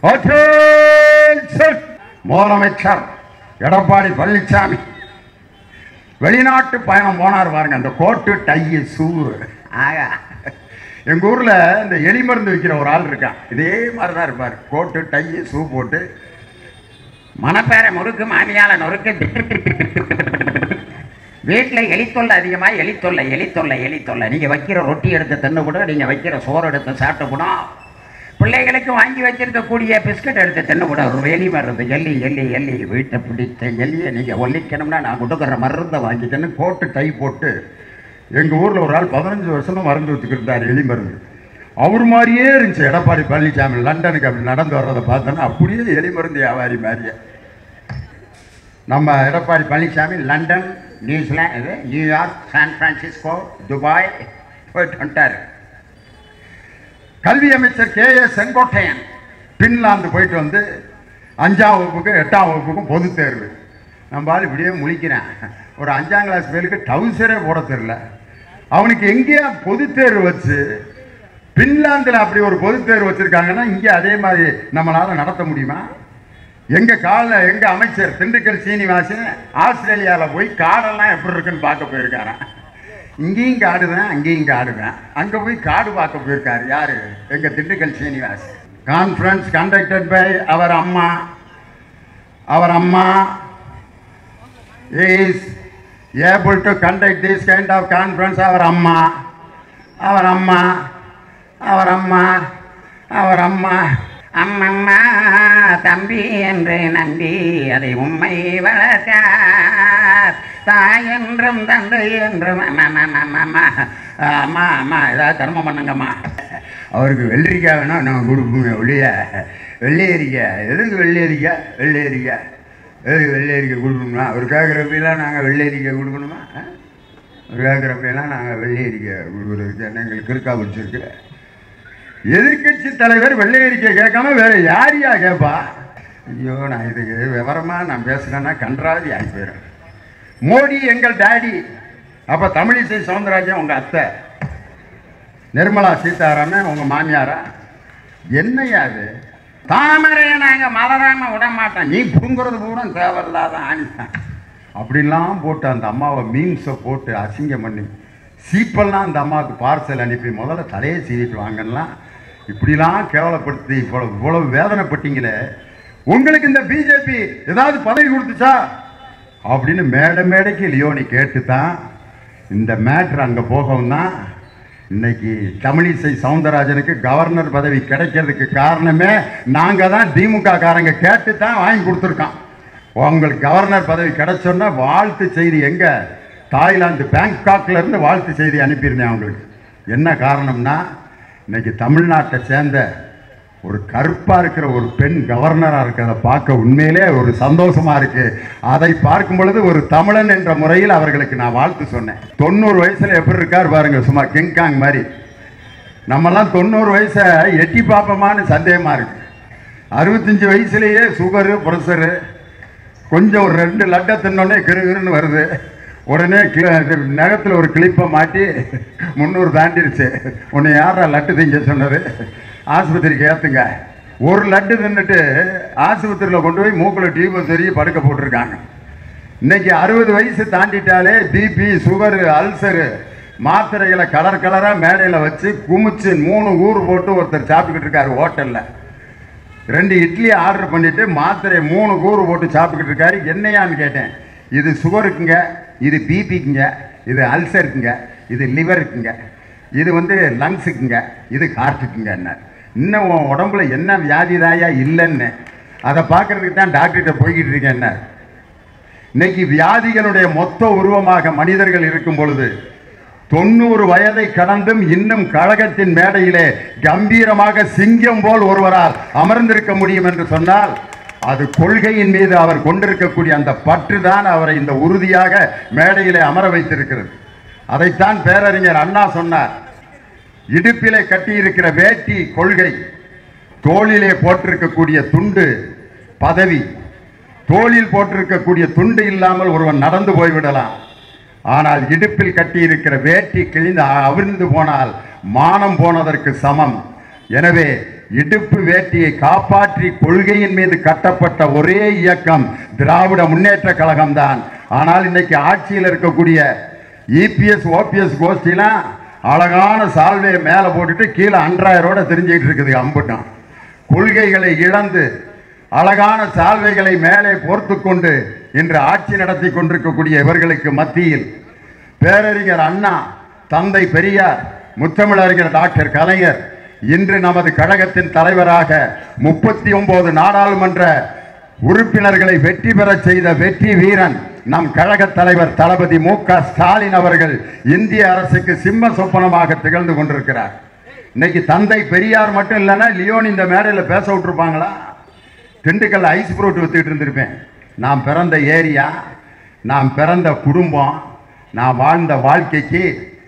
Attention! முதலமைச்சர் எடப்பாடி பழனிசாமி வெளிநாட்டு பயணம் போனார் பாருங்க அந்த கோட்டு டையு ஷூ ஆகா எங்கள் ஊரில் இந்த எலி மருந்து விற்கிற ஒரு ஆள் இருக்கான் இதே மாதிரி தான் இருப்பார் கோட்டு டையு ஷூ போட்டு மணப்பேர முறுக்கு மாமியால நொறுக்கு வீட்டில் எலித்தொல்லை அதிகமாக எலித்தொல்லை எலித்தொல்லை எலித்தொல்லை நீங்கள் வைக்கிற ரொட்டி எடுத்து தின்னு கூட நீங்கள் வைக்கிற சோறு எடுத்து சாப்பிட்டு கூட பிள்ளைகளுக்கு வாங்கி வச்சிருக்கக்கூடிய பிஸ்கட் எடுத்து தின்னு கூட ஒரு எலி மருந்து எல்லி எல்லி எல்லி வீட்டை பிடித்த எல்லியை நீங்கள் ஒல்லிக்கணும்னா நான் கொடுக்குற மருந்தை வாங்கிக்கன்னு கோட்டு டை போட்டு எங்கள் ஊரில் ஒரு ஆள் பதினஞ்சு வருஷமா மருந்து வச்சுக்கிட்டார் எலி மருந்து அவர் மாதிரியே இருந்துச்சு எடப்பாடி பழனிசாமி லண்டனுக்கு அப்படி நடந்து வர்றதை பார்த்தோன்னா அப்படியே எலி மருந்து வியாபாரி மாதிரியே நம்ம எடப்பாடி பழனிசாமி லண்டன் நியூசிலாந்து இது நியூயார்க் சான் பிரான்சிஸ்கோ துபாய் போயிட்டு வந்துட்டார் கல்வி அமைச்சர் கே ஏ செங்கோட்டையன் பின்லாந்து போயிட்டு வந்து அஞ்சாம் வகுப்புக்கும் எட்டாம் வகுப்புக்கும் பொது தேர்வு நம்ம ஆள் இப்படியே முழிக்கிறான் ஒரு அஞ்சாம் கிளாஸ் பேருக்கு டவுசரே போட தெரில அவனுக்கு எங்கேயா பொது தேர்வு வச்சு பின்லாந்தில் அப்படி ஒரு பொது தேர்வு வச்சிருக்காங்கன்னா இங்கே அதே மாதிரி நம்மளால நடத்த முடியுமா எங்க கால எங்க அமைச்சர் திண்டுக்கல் சீனிவாசன் ஆஸ்திரேலியாவில் போய் காடெல்லாம் எப்படி இருக்குன்னு பார்க்க போயிருக்காராம் இங்கேயும் காடுவேன் அங்கேயும் காடுவேன் அங்கே போய் காடு பார்க்க போயிருக்காரு யாரு எங்க Dindigul Srinivasan conference conducted by அவர் அம்மா அவர் அம்மா is able to conduct this kind of conference அவர் அம்மா அவர் அம்மா அவர் அம்மா அவர் அம்மா அம்மம்மா தம்பி என்று நம்பி அதை உம்மை வளர்த்தார் தாய் என்றும் தந்தை என்றும் அம்மா, அம்மா, அம்மா, அம்மா. அம்மா அம்மா ஏதாவது தர்மம் பண்ணுங்கம்மா அவருக்கு வெள்ளரிக்காய் வேணா நான் கொடுப்போங்க ஒழிய வெள்ளையரிக்காய் எதுக்கு வெள்ளையரிக்காய் வெள்ளையரிக்காய் எதுக்கு வெள்ளையரிக்காய் கொடுக்கணுமா அவர் கேட்குறப்பெல்லாம் நாங்கள் வெள்ளையரிக்காய் கொடுக்கணுமா ஆ? அவர் கேட்குறப்பெல்லாம் நாங்கள் வெள்ளையரிக்காய் கொடுக்குறதுக்கு என்ன எங்களுக்கு இருக்கா பிடிச்சிருக்கு எதிர்க்கட்சி தலைவர் வெள்ளையரிக்காய் கேட்காம வேற யாரையா கேட்பா ஐயோ நான் இதுக்கு விவரமா நான் பேசுறேன்னா கன்றாதி ஆகி போயிடும் மோடி எங்கள் டாடி அப்ப தமிழிசை சவுந்தரராஜன் உங்க அத்தை நிர்மலா சீதாராமன் உங்க மாமியாரா என்னையா அது தாமரையை நாங்க மலராம விட மாட்டோம் நீ புடுங்குறது பூரா தேவையில்லாத ஆணித்தான் அப்படிலாம் போட்டு அந்த அம்மாவை மீன்ஸை போட்டு அசிங்கம் பண்ணி சீப்பெல்லாம் அந்த அம்மாவுக்கு பார்சல் அனுப்பி முதல்ல தலையை சீவிட்டு வாங்கலாம் இப்படிலாம் கேவலப்படுத்தி இவ்வளவு இவ்வளவு வேதனைப்பட்டீங்களே உங்களுக்கு இந்த பிஜேபி ஏதாவது பதவி கொடுத்துச்சா அப்படின்னு மேடை மேடைக்கு லியோனி கேட்டு தான் இந்த மேட்ரு அங்கே போகவும் தான் இன்னைக்கு தமிழிசை சவுந்தரராஜனுக்கு கவர்னர் பதவி கிடைக்கிறதுக்கு காரணமே நாங்கள் தான் திமுக காரங்க கேட்டு தான் வாங்கி கொடுத்துருக்கோம் உங்களுக்கு கவர்னர் பதவி கிடைச்சோன்னா வாழ்த்து செய்தி எங்க தாய்லாந்து பேங்காக்ல இருந்து வாழ்த்து செய்தி அனுப்பியிருந்தேன் அவங்களுக்கு என்ன காரணம்னா இன்னைக்கு தமிழ்நாட்டை சேர்ந்த ஒரு கருப்பா இருக்கிற ஒரு பெண் கவர்னரா இருக்கிறத பார்க்க உண்மையிலே ஒரு சந்தோஷமா இருக்கு அதை பார்க்கும் பொழுது ஒரு தமிழன் என்ற முறையில் அவர்களுக்கு நான் வாழ்த்து சொன்னேன் தொண்ணூறு வயசுல எப்படி இருக்கார் பாருங்க சும்மா கிங்காங் மாதிரி நம்மலாம் தொண்ணூறு வயசை எட்டி பார்ப்போமான்னு சந்தேகமா இருக்கு அறுபத்தஞ்சு வயசுலயே சுகரு ப்ரெஷரு கொஞ்சம் ஒரு ரெண்டு லட்டை தின்னோடனே கிருகிருன்னு வருது உடனே நகத்தில் ஒரு கிளிப்பை மாட்டி முந்நூறு தாண்டிருச்சு உன்னை யாரா லட்டு திங்க சொன்னது ஆஸ்பத்திரிக்கு ஏற்றுங்க ஒரு லட்டு தின்னுட்டு ஆஸ்பத்திரியில் கொண்டு போய் மூக்கில் டியூபை சொருகி படுக்க போட்டிருக்காங்க இன்னைக்கு அறுபது வயசு தாண்டிட்டாலே பிபி சுகரு அல்சரு மாத்திரைகளை கலர் கலராக மேடையில் வச்சு குமிச்சு மூணு ஊர் போட்டு ஒருத்தர் சாப்பிட்டுக்கிட்டு இருக்காரு ஹோட்டலில் ரெண்டு இட்லி ஆர்டர் பண்ணிட்டு மாத்திரை மூணு கூறு போட்டு சாப்பிட்டுக்கிட்டு இருக்காரு என்னையான்னு கேட்டேன் இது சுகருக்குங்க இது பிபிக்குங்க இது அல்சருக்குங்க இது லிவருக்குங்க இது வந்து லங்ஸுக்குங்க இது ஹார்ட்டுக்குங்க என்ன இன்னும் உன் உடம்புல என்ன வியாதி தாயா இல்லைன்னு அதை பார்க்கறதுக்கு தான் டாக்டர்கிட்ட போய்கிட்டு இருக்கேன் என்ன இன்னைக்கு வியாதிகளுடைய மொத்த உருவமாக மனிதர்கள் இருக்கும் பொழுது தொண்ணூறு வயதை கடந்தும் இன்னும் கழகத்தின் மேடையிலே கம்பீரமாக சிங்கம் போல் ஒருவரால் அமர்ந்திருக்க முடியும் என்று சொன்னால் அது கொள்கையின் மீது அவர் கொண்டிருக்கக்கூடிய அந்த பற்று தான் அவரை இந்த உறுதியாக மேடையிலே அமர வைத்திருக்கிறது அதைத்தான் பேரறிஞர் அண்ணா சொன்னார் இடுப்பிலே கட்டியிருக்கிற வேட்டி கொள்கை தோளிலே போட்டிருக்கக்கூடிய துண்டு பதவி தோளில் போட்டிருக்கக்கூடிய துண்டு இல்லாமல் ஒருவன் நடந்து போய்விடலாம் ஆனால் இடுப்பில் கட்டியிருக்கிற வேட்டி கிழிந்து அவிழ்ந்து போனால் மானம் போனதற்கு சமம் எனவே இடுப்பு வேட்டியை காப்பாற்றி கொள்கையின் மீது கட்டப்பட்ட ஒரே இயக்கம் திராவிட முன்னேற்ற கழகம் தான் ஆனால் இன்னைக்கு ஆட்சியில் இருக்கக்கூடிய இபிஎஸ் ஓபிஎஸ் கோஷ்டிலாம் அழகான சால்வையை மேலே போட்டுட்டு கீழே அன்றாயிரோட தெரிஞ்சுக்கிட்டு இருக்குது அம்புட்டான் கொள்கைகளை இழந்து அழகான சால்வைகளை மேலே போர்த்து கொண்டு இன்று ஆட்சி நடத்தி கொண்டிருக்கக்கூடிய இவர்களுக்கு மத்தியில் பேரறிஞர் அண்ணா தந்தை பெரியார் முத்தமிழறிஞர் டாக்டர் கலைஞர் இன்று நமது கழகத்தின் தலைவராக முப்பத்தி ஒன்பது நாடாளுமன்ற உறுப்பினர்களை வெற்றி பெறச் செய்த வெற்றி வீரன் நம் கழக தலைவர் தளபதி மு க ஸ்டாலின் அவர்கள் இந்திய அரசுக்கு சிம்ம சொப்பனமாக திகழ்ந்து கொண்டிருக்கிறார் இன்னைக்கு தந்தை பெரியார் மட்டும் இல்லைன்னா லியோன் இந்த மேடையில் பேச விட்டுருப்பாங்களா திண்டுக்கல் ஐஸ் ஃப்ரூட் வித்துக்கிட்டு இருந்திருப்பேன் நான் பிறந்த ஏரியா நான் பிறந்த குடும்பம் நான் வாழ்ந்த வாழ்க்கைக்கு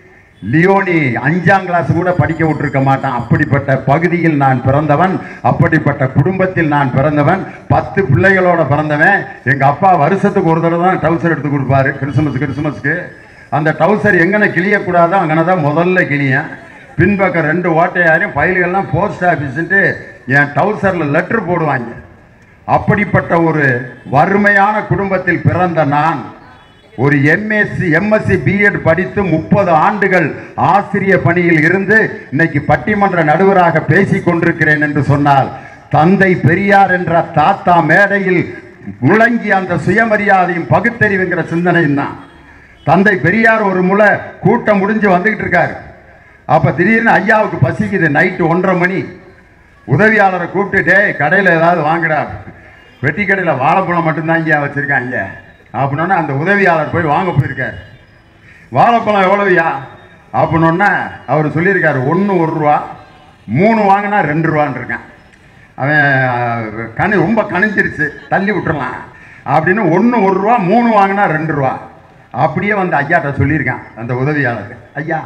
லியோனி அஞ்சாம் கிளாஸ் கூட படிக்க விட்டுருக்க மாட்டான் அப்படிப்பட்ட பகுதியில் நான் பிறந்தவன் அப்படிப்பட்ட குடும்பத்தில் நான் பிறந்தவன் பத்து பிள்ளைகளோட பிறந்தவன் எங்கள் அப்பா வருஷத்துக்கு ஒரு தடவை தான் டவுசர் எடுத்து கொடுப்பாரு கிறிஸ்மஸ் கிறிஸ்மஸ்க்கு அந்த டவுசர் எங்கன கிளியக்கூடாதோ அங்கன தான் முதல்ல கிளியன் பின்பக்கம் ரெண்டு ஓட்டையாரையும் ஃபைல்கள்லாம் போஸ்ட் ஆஃபீஸுன்ட்டு என் டவுசரில் லெட்டர் போடுவாங்க அப்படிப்பட்ட ஒரு வறுமையான குடும்பத்தில் பிறந்த நான் ஒரு எம்எஸ்சி எம்எஸ்சி பிஎட் படித்து முப்பது ஆண்டுகள் ஆசிரிய பணியில் இருந்து இன்னைக்கு பட்டிமன்ற நடுவராக பேசிக் கொண்டிருக்கிறேன் என்று சொன்னால் தந்தை பெரியார் என்ற தாத்தா மேடையில் முழங்கி அந்த சுயமரியாதையும் பகுத்தறிவுங்கிற சிந்தனையும் தான் தந்தை பெரியார் ஒரு முறை கூட்டம் முடிஞ்சு வந்துகிட்டு இருக்காரு அப்ப திடீர்னு ஐயாவுக்கு பசிக்குது நைட்டு ஒன்றரை மணி உதவியாளரை கூப்பிட்டு டேய் கடையில் ஏதாவது வாங்குடா வெட்டி கடையில் வாழைப்பழம் மட்டும்தான் ஐயா வச்சுருக்காங்க அப்படின்னா அந்த உதவியாளர் போய் வாங்க போயிருக்காரு வாழைப்பழம் எவ்வளவுயா அப்படின்னா அவர் சொல்லியிருக்காரு ஒன்று ஒரு ரூபா மூணு வாங்கினா ரெண்டு ரூபான்னு இருக்கேன் அவன் அஹ், கனி ரொம்ப கணிஞ்சிருச்சு தள்ளி விட்டுறலாம் அப்படின்னு ஒன்று ஒரு ரூபா மூணு வாங்கினா ரெண்டு ரூபா அப்படியே வந்து ஐயாட்ட சொல்லியிருக்கான் அந்த உதவியாளர் ஐயா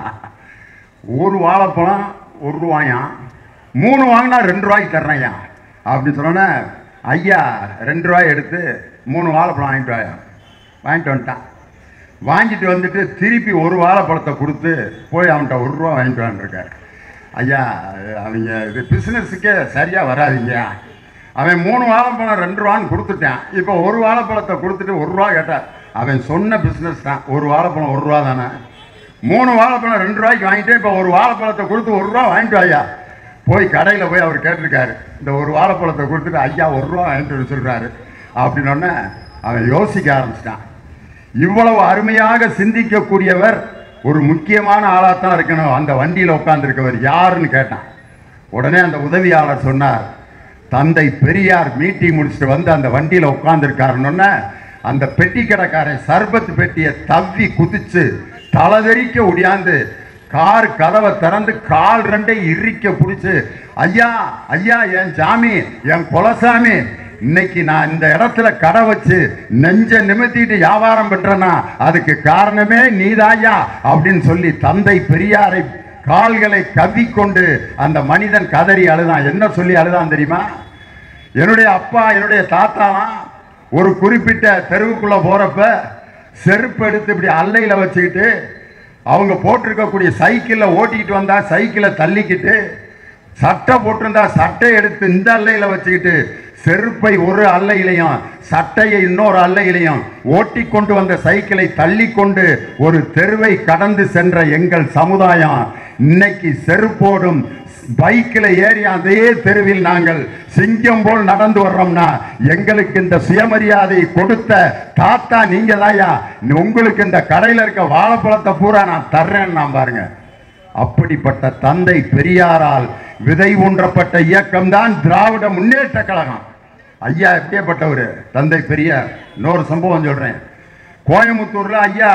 ஒரு வாழைப்பழம் ஒரு ரூபாயாம் மூணு வாங்கினா ரெண்டு ரூபாய்க்கு தர்றேன் ஐயா அப்படின்னு சொன்னோன்னே ஐயா ரெண்டு ரூபாய் எடுத்து மூணு வாழைப்பழம் வாங்கிட்டு வாயா வாங்கிட்டு வந்துட்டான் வாங்கிட்டு வந்துட்டு திருப்பி ஒரு வாழைப்பழத்தை கொடுத்து போய் அவன்கிட்ட ஒரு ரூபா வாங்கிட்டு வந்துருக்காரு ஐயா அவங்க இது பிஸ்னஸுக்கே சரியாக வராதீங்க அவன் மூணு வாழைப்பழம் ரெண்டு ரூபான்னு கொடுத்துட்டான் இப்போ ஒரு வாழைப்பழத்தை கொடுத்துட்டு ஒரு ரூபா கேட்டான் அவன் சொன்ன பிஸ்னஸ் தான் ஒரு வாழைப்பழம் ஒரு ரூபா தானே மூணு வாழைப்பழம் ரெண்டு ரூபாய்க்கு வாங்கிட்டு இப்போ ஒரு வாழைப்பழத்தை கொடுத்து ஒரு ரூபா வாங்கிட்டு ஐயா போய் கடையில் போய் அவர் கேட்டிருக்காரு இந்த ஒரு வாழைப்பழத்தை கொடுத்துட்டு ஐயா ஒரு ரூபா வாங்கிட்டு வர சொல்கிறாரு அப்படின்னோடனே அவன் யோசிக்க ஆரம்பிச்சிட்டான் இவ்வளவு அருமையாக சிந்திக்கக்கூடியவர் ஒரு முக்கியமான ஆளாத்தான் இருக்கணும் அந்த வண்டியில் உட்கார்ந்திருக்கவர் யாருன்னு கேட்டான் உடனே அந்த உதவியாளர் சொன்னார் தந்தை பெரியார் மீட்டிங் முடிச்சுட்டு வந்து அந்த வண்டியில் உட்கார்ந்துருக்காருன்னு அந்த பெட்டி கடைக்காரன் சர்பத் பெட்டியை தவ்வி குதிச்சு தலதெறிக்க ஒடியாந்து கார் கதவை திறந்து கால் ரெண்டை இறுக்க பிடிச்சு ஐயா ஐயா என் சாமி என் குலசாமி இன்னைக்கு நான் இந்த இடத்துல கடை வச்சு நெஞ்ச நிமித்திட்டு வியாபாரம் பண்றேன்னா அதுக்கு காரணமே நீதாயா அப்படின்னு சொல்லி தந்தை பெரியாரை கால்களை கவ்விக்கொண்டு அந்த மனிதன் கதறி அழுதான் என்ன சொல்லி அழுதான் தெரியுமா என்னுடைய அப்பா என்னுடைய தாத்தாலாம் ஒரு குறிப்பிட்ட தெருவுக்குள்ள போறப்ப செருப்பு எடுத்து இப்படி அல்லையில வச்சுக்கிட்டு அவங்க போட்டிருக்கக்கூடிய சைக்கிளில் ஓட்டிக்கிட்டு வந்தா சைக்கிளை தள்ளிக்கிட்டு சட்டை போட்டிருந்தா சட்டை எடுத்து இந்த அல்லையில வச்சுக்கிட்டு செருப்பை ஒரு அல்லையிலையும் சட்டையை இன்னொரு அல்லையிலையும் ஓட்டி கொண்டு வந்த சைக்கிளை தள்ளி கொண்டு ஒரு தெருவை கடந்து சென்ற எங்கள் சமுதாயம் இன்னைக்கு செருப்போடும் பைக்கில் ஏறி அதே தெருவில் நாங்கள் சிங்கம் போல் நடந்து வர்றோம்னா எங்களுக்கு இந்த சுயமரியாதை கொடுத்த தாத்தா நீங்க தாயா உங்களுக்கு இந்த கடையில் இருக்க வாழைப்பழத்தை பூரா நான் தர்றேன்னு நான் பாருங்க அப்படிப்பட்ட தந்தை பெரியாரால் விதை ஊன்றப்பட்ட இயக்கம்தான் திராவிட முன்னேற்ற கழகம் ஐயா எப்படியாப்பட்டவர் தந்தை பெரியார் இன்னொரு சம்பவம் சொல்றேன் கோயம்புத்தூர்ல ஐயா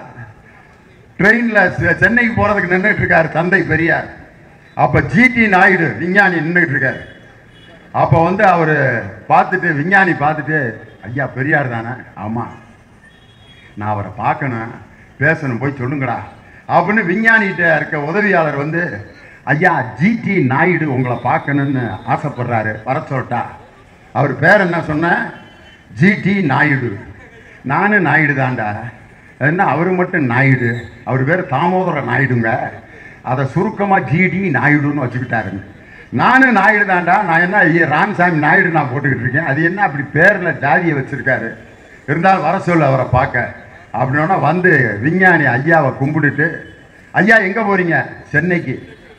ட்ரெயின்ல சென்னைக்கு போறதுக்கு நின்றுட்டு இருக்காரு தந்தை பெரியார் அப்ப ஜிடி நாயுடு விஞ்ஞானி நின்றுட்டு இருக்காரு அப்ப வந்து அவர் பார்த்துட்டு விஞ்ஞானி பார்த்துட்டு ஐயா பெரியார் தானே ஆமா நான் அவரை பார்க்கணும் பேசணும் போய் சொல்லுங்கடா அப்படின்னு விஞ்ஞானிகிட்ட இருக்க உதவியாளர் வந்து ஐயா ஜிடி நாயுடு உங்களை பார்க்கணும்னு ஆசைப்படுறாரு வர சொல்லட்டா அவர் பேர் என்ன சொன்ன ஜிடி நாயுடு நானும் நாயுடு தான்டா என்ன அவர் மட்டும் நாயுடு அவர் பேர் தாமோதர நாயுடுங்க அதை சுருக்கமாக ஜிடி நாயுடுன்னு வச்சுக்கிட்டாருங்க நானும் நாயுடு தான்டா நான் என்ன ஐயா ராமசாமி நாயுடு நான் போட்டுக்கிட்டு இருக்கேன் அது என்ன அப்படி பேரில் ஜாதியை வச்சுருக்காரு இருந்தாலும் வர சொல்லு அவரை பார்க்க அப்படின்னா வந்து விஞ்ஞானி ஐயாவை கும்பிட்டுட்டு ஐயா எங்கே போகிறீங்க சென்னைக்கு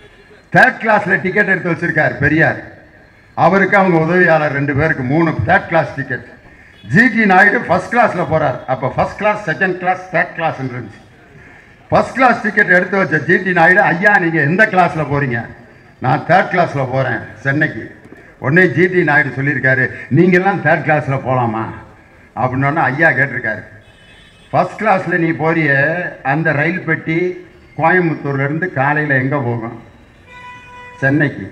தேர்ட் கிளாஸில் டிக்கெட் எடுத்து வச்சிருக்காரு பெரியார் அவருக்கு அவங்க உதவியாளர் ரெண்டு பேருக்கு மூணு third class ticket GD Naidu first கிளாஸில் போகிறார் அப்போ first class second class third class இருந்துச்சு ஃபர்ஸ்ட் கிளாஸ் டிக்கெட் எடுத்து வச்ச ஜிடி நாயுடு ஐயா நீங்கள் எந்த கிளாஸில் போகிறீங்க நான் தேர்ட் கிளாஸில் போகிறேன் சென்னைக்கு உடனே ஜிடி நாயுடு சொல்லியிருக்காரு நீங்கள்லாம் தேர்ட் கிளாஸில் போகலாமா அப்படின்னோடனே ஐயா கேட்டிருக்காரு ஃபர்ஸ்ட் கிளாஸில் நீ போறிய அந்த ரயில் பெட்டி கோயம்புத்தூர்லேருந்து காலையில் எங்கே போகும் சென்னைக்கு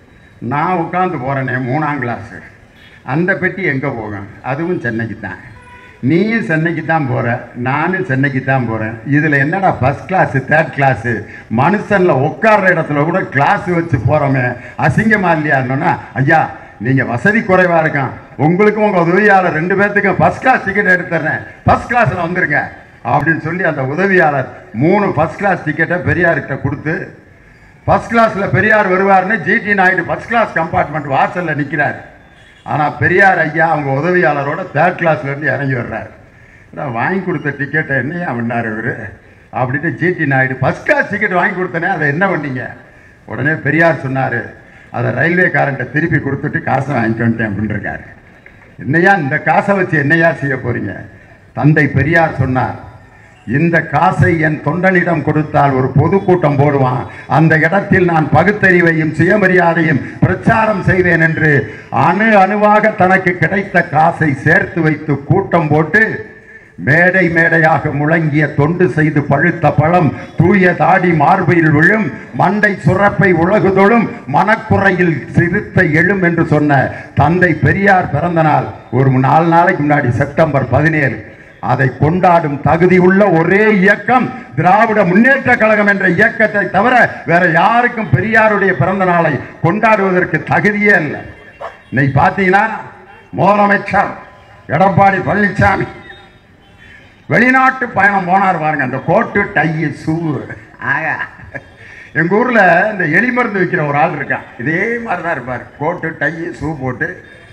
நான் உட்காந்து போகிறேனே மூணாம் கிளாஸு அந்த பெட்டி எங்கே போகும் அதுவும் சென்னைக்கு தான் நீயும் சென்னைக்கு தான் போகிற நானும் சென்னைக்கு தான் போகிறேன் இதில் என்னடா ஃபஸ்ட் கிளாஸு தேர்ட் கிளாஸு மனுஷனில் உட்கார்ற இடத்துல கூட கிளாஸ் வச்சு போகிறோமே அசிங்கமா இல்லையான்னொன்னா ஐயா நீங்கள் வசதி குறைவாக இருக்கான் உங்களுக்கும் உங்கள் உதவியாளர் ரெண்டு பேர்த்துக்கும் ஃபஸ்ட் கிளாஸ் டிக்கெட் எடுத்துறேன் ஃபஸ்ட் கிளாஸில் வந்துருங்க அப்படின்னு சொல்லி அந்த உதவியாளர் மூணு ஃபஸ்ட் கிளாஸ் டிக்கெட்டை பெரியார்கிட்ட கொடுத்து ஃபர்ஸ்ட் கிளாஸில் பெரியார் வருவார்னு GD Naidu first class compartment வாசலில் நிற்கிறார் ஆனால் பெரியார் ஐயா அவங்க உதவியாளரோட தேர்ட் கிளாஸ்லேருந்து இறங்கி வர்றார் அதான் வாங்கி கொடுத்த டிக்கெட்டை என்னையா பண்ணார் இவர் அப்படின்ட்டு GD Naidu first class ticket வாங்கி கொடுத்தனே அதை என்ன பண்ணீங்க உடனே பெரியார் சொன்னார் அதை ரயில்வேக்காரன்ட்ட திருப்பி கொடுத்துட்டு காசை வாங்கிட்டு வந்துட்டேன் அப்படின்ட்டுருக்காரு என்னையா இந்த காசை வச்சு என்னையா செய்ய போறீங்க தந்தை பெரியார் சொன்னார் இந்த காசை என் தொண்டனிடம் கொடுத்தால் ஒரு பொதுக்கூட்டம் போடுவான் அந்த இடத்தில் நான் பகுத்தறிவையும் சுயமரியாதையும் பிரச்சாரம் செய்வேன் என்று அணு அணுவாக தனக்கு கிடைத்த காசை சேர்த்து வைத்து கூட்டம் போட்டு மேடை மேடையாக முழங்கிய தொண்டு செய்து பழுத்த பழம் தூய தாடி மார்பையில் விழும் மண்டை சுரப்பை உலகுதொழும் மனக்குறையில் சிறுத்தை எழும் என்று சொன்ன தந்தை பெரியார் பிறந்த நாள் ஒரு நாலு நாளைக்கு முன்னாடி செப்டம்பர் பதினேழு அதை கொண்டாடும் தகுதி உள்ள ஒரே இயக்கம் திராவிட முன்னேற்ற கழகம் என்ற இயக்கத்தை தவிர வேற யாருக்கும் பெரியாருடைய பிறந்த நாளை கொண்டாடுவதற்கு தகுதியே இல்லை இன்னைக்கு பார்த்தீங்கன்னா முதலமைச்சர் எடப்பாடி பழனிசாமி வெளிநாட்டு பயணம் போனார் பாருங்க அந்த கோட்டு டையு ஷூ ஆக எங்க ஊர்ல இந்த எலி மருந்து விற்கிற ஒரு ஆள் இருக்கான் இதே மாதிரி தான் இருப்பார் கோட்டு டையு ஷூ போட்டு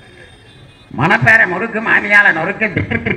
மணப்பேர முறுக்கு மாமியால நொறுக்கு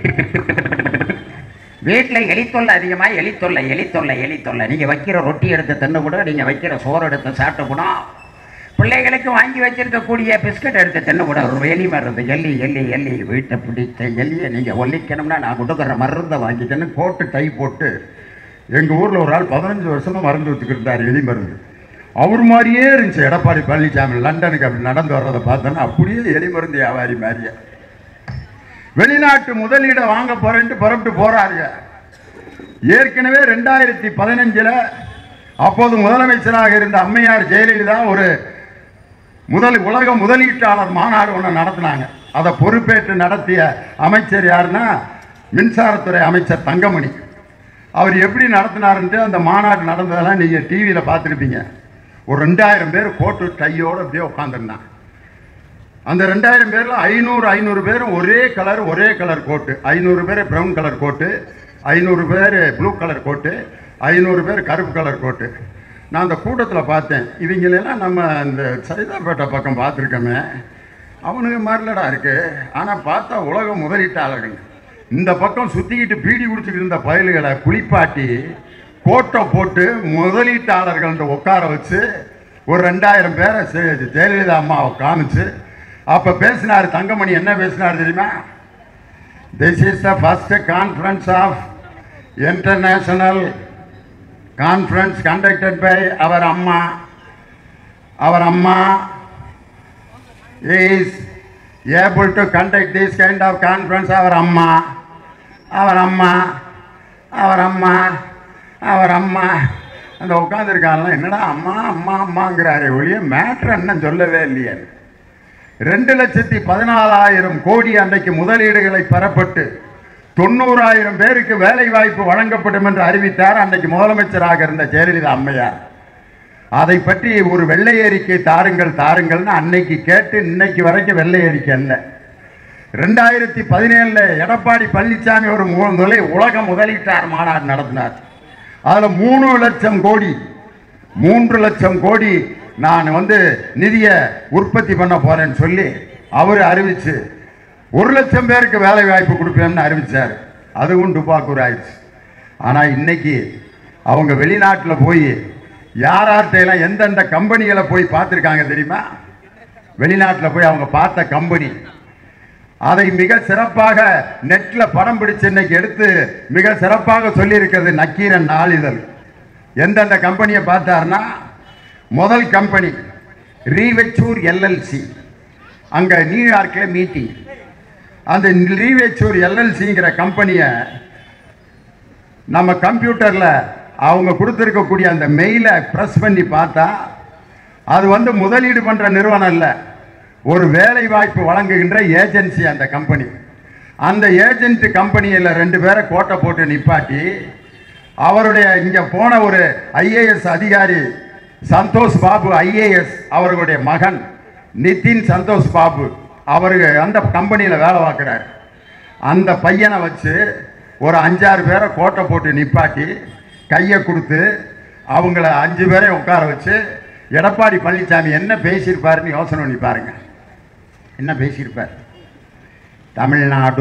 வீட்டில் எலித்தொல்லை அதிகமாக எலித்தொல்லை எலித்தொல்லை எலித்தொல்லை நீங்கள் வைக்கிற ரொட்டி எடுத்து தின்னு கூட நீங்கள் வைக்கிற சோறு எடுத்து சாப்பிட்டு கூட பிள்ளைகளுக்கு வாங்கி வச்சிருக்கக்கூடிய பிஸ்கட் எடுத்து தின்னு கூட ஒரு எலி மருந்து எல்லி எல்லி எல்லி வீட்டை பிடித்த எல்லியை நீங்கள் ஒல்லிக்கணும்னா நான் கொடுக்குற மருந்தை வாங்கிக்கணும் கோட்டு டை போட்டு எங்க ஊர்ல ஒரு ஆள் பதினஞ்சு வருஷமா மருந்து வச்சுக்கிட்டு இருந்தார் எலி மருந்து அவர் மாதிரியே இருந்துச்சு எடப்பாடி பழனிசாமி லண்டனுக்கு அப்படி நடந்து வர்றதை பார்த்தோன்னா அப்படியே எலி மருந்து வியாபாரி மாதிரியே வெளிநாட்டு முதலீடை வாங்க போறேன்ட்டு புறப்பட்டு போறாருங்க ஏற்கனவே ரெண்டாயிரத்தி பதினஞ்சுல அப்போது முதலமைச்சராக இருந்த அம்மையார் ஜெயலலிதா ஒரு முதல் உலக முதலீட்டாளர் மாநாடு ஒன்று நடத்தினாங்க அதை பொறுப்பேற்று நடத்திய அமைச்சர் யாருன்னா மின்சாரத்துறை அமைச்சர் தங்கமணி அவர் எப்படி நடத்தினாருன்ட்டு அந்த மாநாடு நடந்ததெல்லாம் நீங்கள் டிவியில் பார்த்துருப்பீங்க ஒரு ரெண்டாயிரம் பேர் கோட்டு டையோடு அப்படியே உட்காந்துருந்தாங்க அந்த ரெண்டாயிரம் பேரில் ஐநூறு ஐநூறு பேரும் ஒரே கலர் ஒரே கலர் கோட்டு ஐநூறு பேர் ப்ரௌன் கலர் கோட்டு ஐநூறு பேர் ப்ளூ கலர் கோட்டு ஐநூறு பேர் கருப்பு கலர் கோட்டு நான் அந்த கூட்டத்தில் பார்த்தேன் இவங்களெல்லாம் நம்ம இந்த சைதாப்பேட்டை பக்கம் பார்த்துருக்கோமே அவனுங்க மாதிரிலடா இருக்கு ஆனால் பார்த்தா உலக முதலீட்டாளர்கள் இந்த பக்கம் சுற்றிக்கிட்டு பீடி குடிச்சிட்டு இருந்த பயல்களை குளிப்பாட்டி கோட்டை போட்டு முதலீட்டாளர்கள் உட்கார வச்சு ஒரு ரெண்டாயிரம் பேரை செ- ஜெயலலிதா அம்மாவை காமிச்சு அப்போ பேசினார் தங்கமணி என்ன பேசினார் தெரியுமா this is the first conference of international conference conducted by அவர் அம்மா அவர் அம்மா is able to conduct this kind of conference அவர் அம்மா அவர் அம்மா அவர் அம்மா அவர் அம்மா அந்த உட்காந்துருக்காங்களாம் என்னடா அம்மா அம்மா அம்மாங்கிறாரு ஒழிய மேட்ரு என்ன சொல்லவே இல்லையே ரெண்டு லட்சத்தி பதினாலாயிரம் கோடி அன்றைக்கு முதலீடுகளை பெறப்பட்டு தொண்ணூறாயிரம் பேருக்கு வேலை வாய்ப்பு வழங்கப்படும் என்று அறிவித்தார் அன்றைக்கு முதலமைச்சராக இருந்த ஜெயலலிதா அம்மையார் அதை பற்றி ஒரு வெள்ளை அறிக்கை தாருங்கள் தாருங்கள்னு அன்னைக்கு கேட்டு இன்னைக்கு வரைக்கும் வெள்ளை அறிக்கை அல்ல ரெண்டாயிரத்தி பதினேழுல எடப்பாடி பழனிசாமி ஒரு மு- முதலை உலக முதலீட்டார் மாநாடு நடத்தினார் அதில் மூணு லட்சம் கோடி மூன்று லட்சம் கோடி நான் வந்து நிதியை உற்பத்தி பண்ண போறேன்னு சொல்லி அவர் அறிவிச்சு ஒரு லட்சம் பேருக்கு வேலை வாய்ப்பு கொடுப்பேன்னு அறிவிச்சார் அதுவும் டுபாக்கூர் ஆயிடுச்சு ஆனால் இன்னைக்கு அவங்க வெளிநாட்டில் போய் யார் யார்கிட்டையெல்லாம் எந்தெந்த கம்பெனிகளை போய் பார்த்துருக்காங்க தெரியுமா வெளிநாட்டில் போய் அவங்க பார்த்த கம்பெனி அதை மிக சிறப்பாக நெட்ல படம் பிடிச்சு இன்னைக்கு எடுத்து மிக சிறப்பாக சொல்லியிருக்கிறது நக்கீரன் நாளிதழ் எந்தெந்த கம்பெனியை பார்த்தாருன்னா முதல் கம்பெனி ரீவெச்சூர் எல்எல்சி அங்க நியூயார்க்கில் மீட்டிங் அந்த ரீவெச்சூர் எல்எல்சிங்கிற கம்பெனியை நம்ம கம்ப்யூட்டரில் அவங்க கொடுத்துருக்கக்கூடிய அந்த மெயிலை ப்ரெஸ் பண்ணி பார்த்தா அது வந்து முதலீடு பண்ணுற நிறுவனம் இல்லை ஒரு வேலை வாய்ப்பு வழங்குகின்ற ஏஜென்சி அந்த கம்பெனி அந்த ஏஜென்ட் கம்பெனியில் ரெண்டு பேரை கோட்டை போட்டு நிப்பாட்டி அவருடைய இங்கே போன ஒரு ஐஏஎஸ் அதிகாரி சந்தோஷ் பாபு ஐஏஎஸ் அவர்களுடைய மகன் நிதின் சந்தோஷ் பாபு அவருக்கு அந்த கம்பெனியில் வேலை பார்க்குறாரு அந்த பையனை வச்சு ஒரு அஞ்சாறு பேரை கோட்டை போட்டு நிப்பாட்டி கையை கொடுத்து அவங்கள அஞ்சு பேரையும் உட்கார வச்சு எடப்பாடி பழனிசாமி என்ன பேசியிருப்பாருன்னு யோசனை பண்ணி பாருங்க என்ன பேசியிருப்பார் தமிழ்நாடு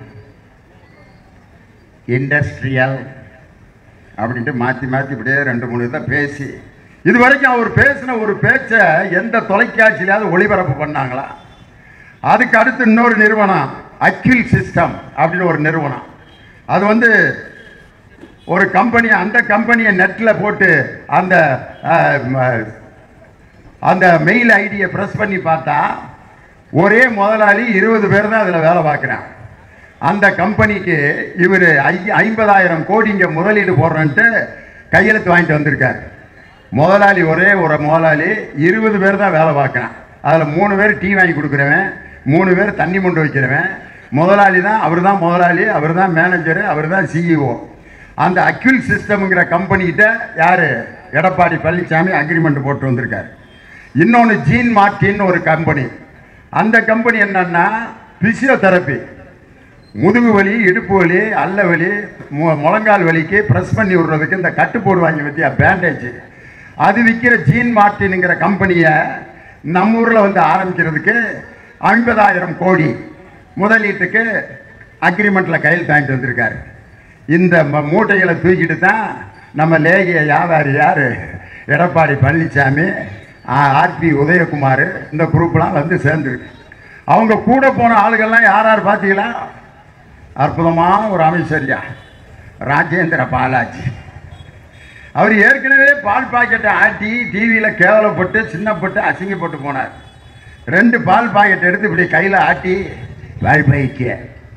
இண்டஸ்ட்ரியல் அப்படின்ட்டு மாற்றி மாற்றி இப்படியே ரெண்டு மூணு இதை பேசி இது வரைக்கும் அவர் பேசின ஒரு பேச்சை எந்த தொலைக்காட்சியிலாவது ஒளிபரப்பு பண்ணாங்களா அதுக்கு அடுத்து இன்னொரு நிறுவனம் அக்யூல் சிஸ்டம் அப்படின்னு ஒரு நிறுவனம் அது வந்து ஒரு கம்பெனி அந்த கம்பெனியை நெட்டில் போட்டு அந்த அஹ், ம- அந்த மெயில் ஐடியை ப்ரெஸ் பண்ணி பார்த்தா ஒரே முதலாளி இருபது பேர் தான் அதில் வேலை பார்க்குறான் அந்த கம்பெனிக்கு இவர் ஐ ஐம்பதாயிரம் கோடி இங்கே முதலீடு போடுறேன்ட்டு கையெழுத்து வாங்கிட்டு வந்திருக்காரு முதலாளி ஒரே ஒரு முதலாளி இருபது பேர் தான் வேலை பார்க்குறான் அதில் மூணு பேர் டீ வாங்கி கொடுக்குறவன் மூணு பேர் தண்ணி மொண்டு வைக்கிறவன் முதலாளி தான் அவர் தான் முதலாளி அவர் தான் மேனேஜரு அவர் தான் சிஇஓ அந்த அக்யூல் சிஸ்டம்ங்கிற கம்பெனிகிட்ட யார் எடப்பாடி பழனிசாமி அக்ரிமெண்ட் போட்டு வந்திருக்காரு இன்னொன்று ஜீன் மார்டின்னு ஒரு கம்பெனி அந்த கம்பெனி என்னன்னா பிசியோதெரப்பி முதுகு வலி இடுப்பு வலி அல்ல வலி மு- முழங்கால் வலிக்கு ப்ரெஸ் பண்ணி விடுறதுக்கு இந்த கட்டு போடுவாங்க பற்றியா பேண்டேஜ் அது விற்கிற ஜீன் மார்டினுங்கிற கம்பெனியை நம்ம ஊரில் வந்து ஆரம்பிக்கிறதுக்கு ஐம்பதாயிரம் கோடி முதலீட்டுக்கு அக்ரிமெண்ட்டில் கையில் வாங்கிட்டு வந்திருக்காரு இந்த ம- மூட்டைகளை தூக்கிட்டு தான் நம்ம லேகிய வியாபாரி யார் எடப்பாடி பழனிசாமி ஆர்பி உதயகுமார் இந்த குரூப்லாம் வந்து சேர்ந்துருக்கு அவங்க கூட போன ஆளுகள்லாம் யார் யார் பார்த்தீங்களா அற்புதமான ஒரு அமைச்சரியா ராஜேந்திர பாலாஜி அவர் ஏற்கனவே பால் பாக்கெட்டை ஆட்டி டிவியில் கேவலப்பட்டு சின்னப்பட்டு அசிங்கப்பட்டு போனார் ரெண்டு பால் பாக்கெட் எடுத்து இப்படி கையில் ஆட்டி பால் பாய்க்க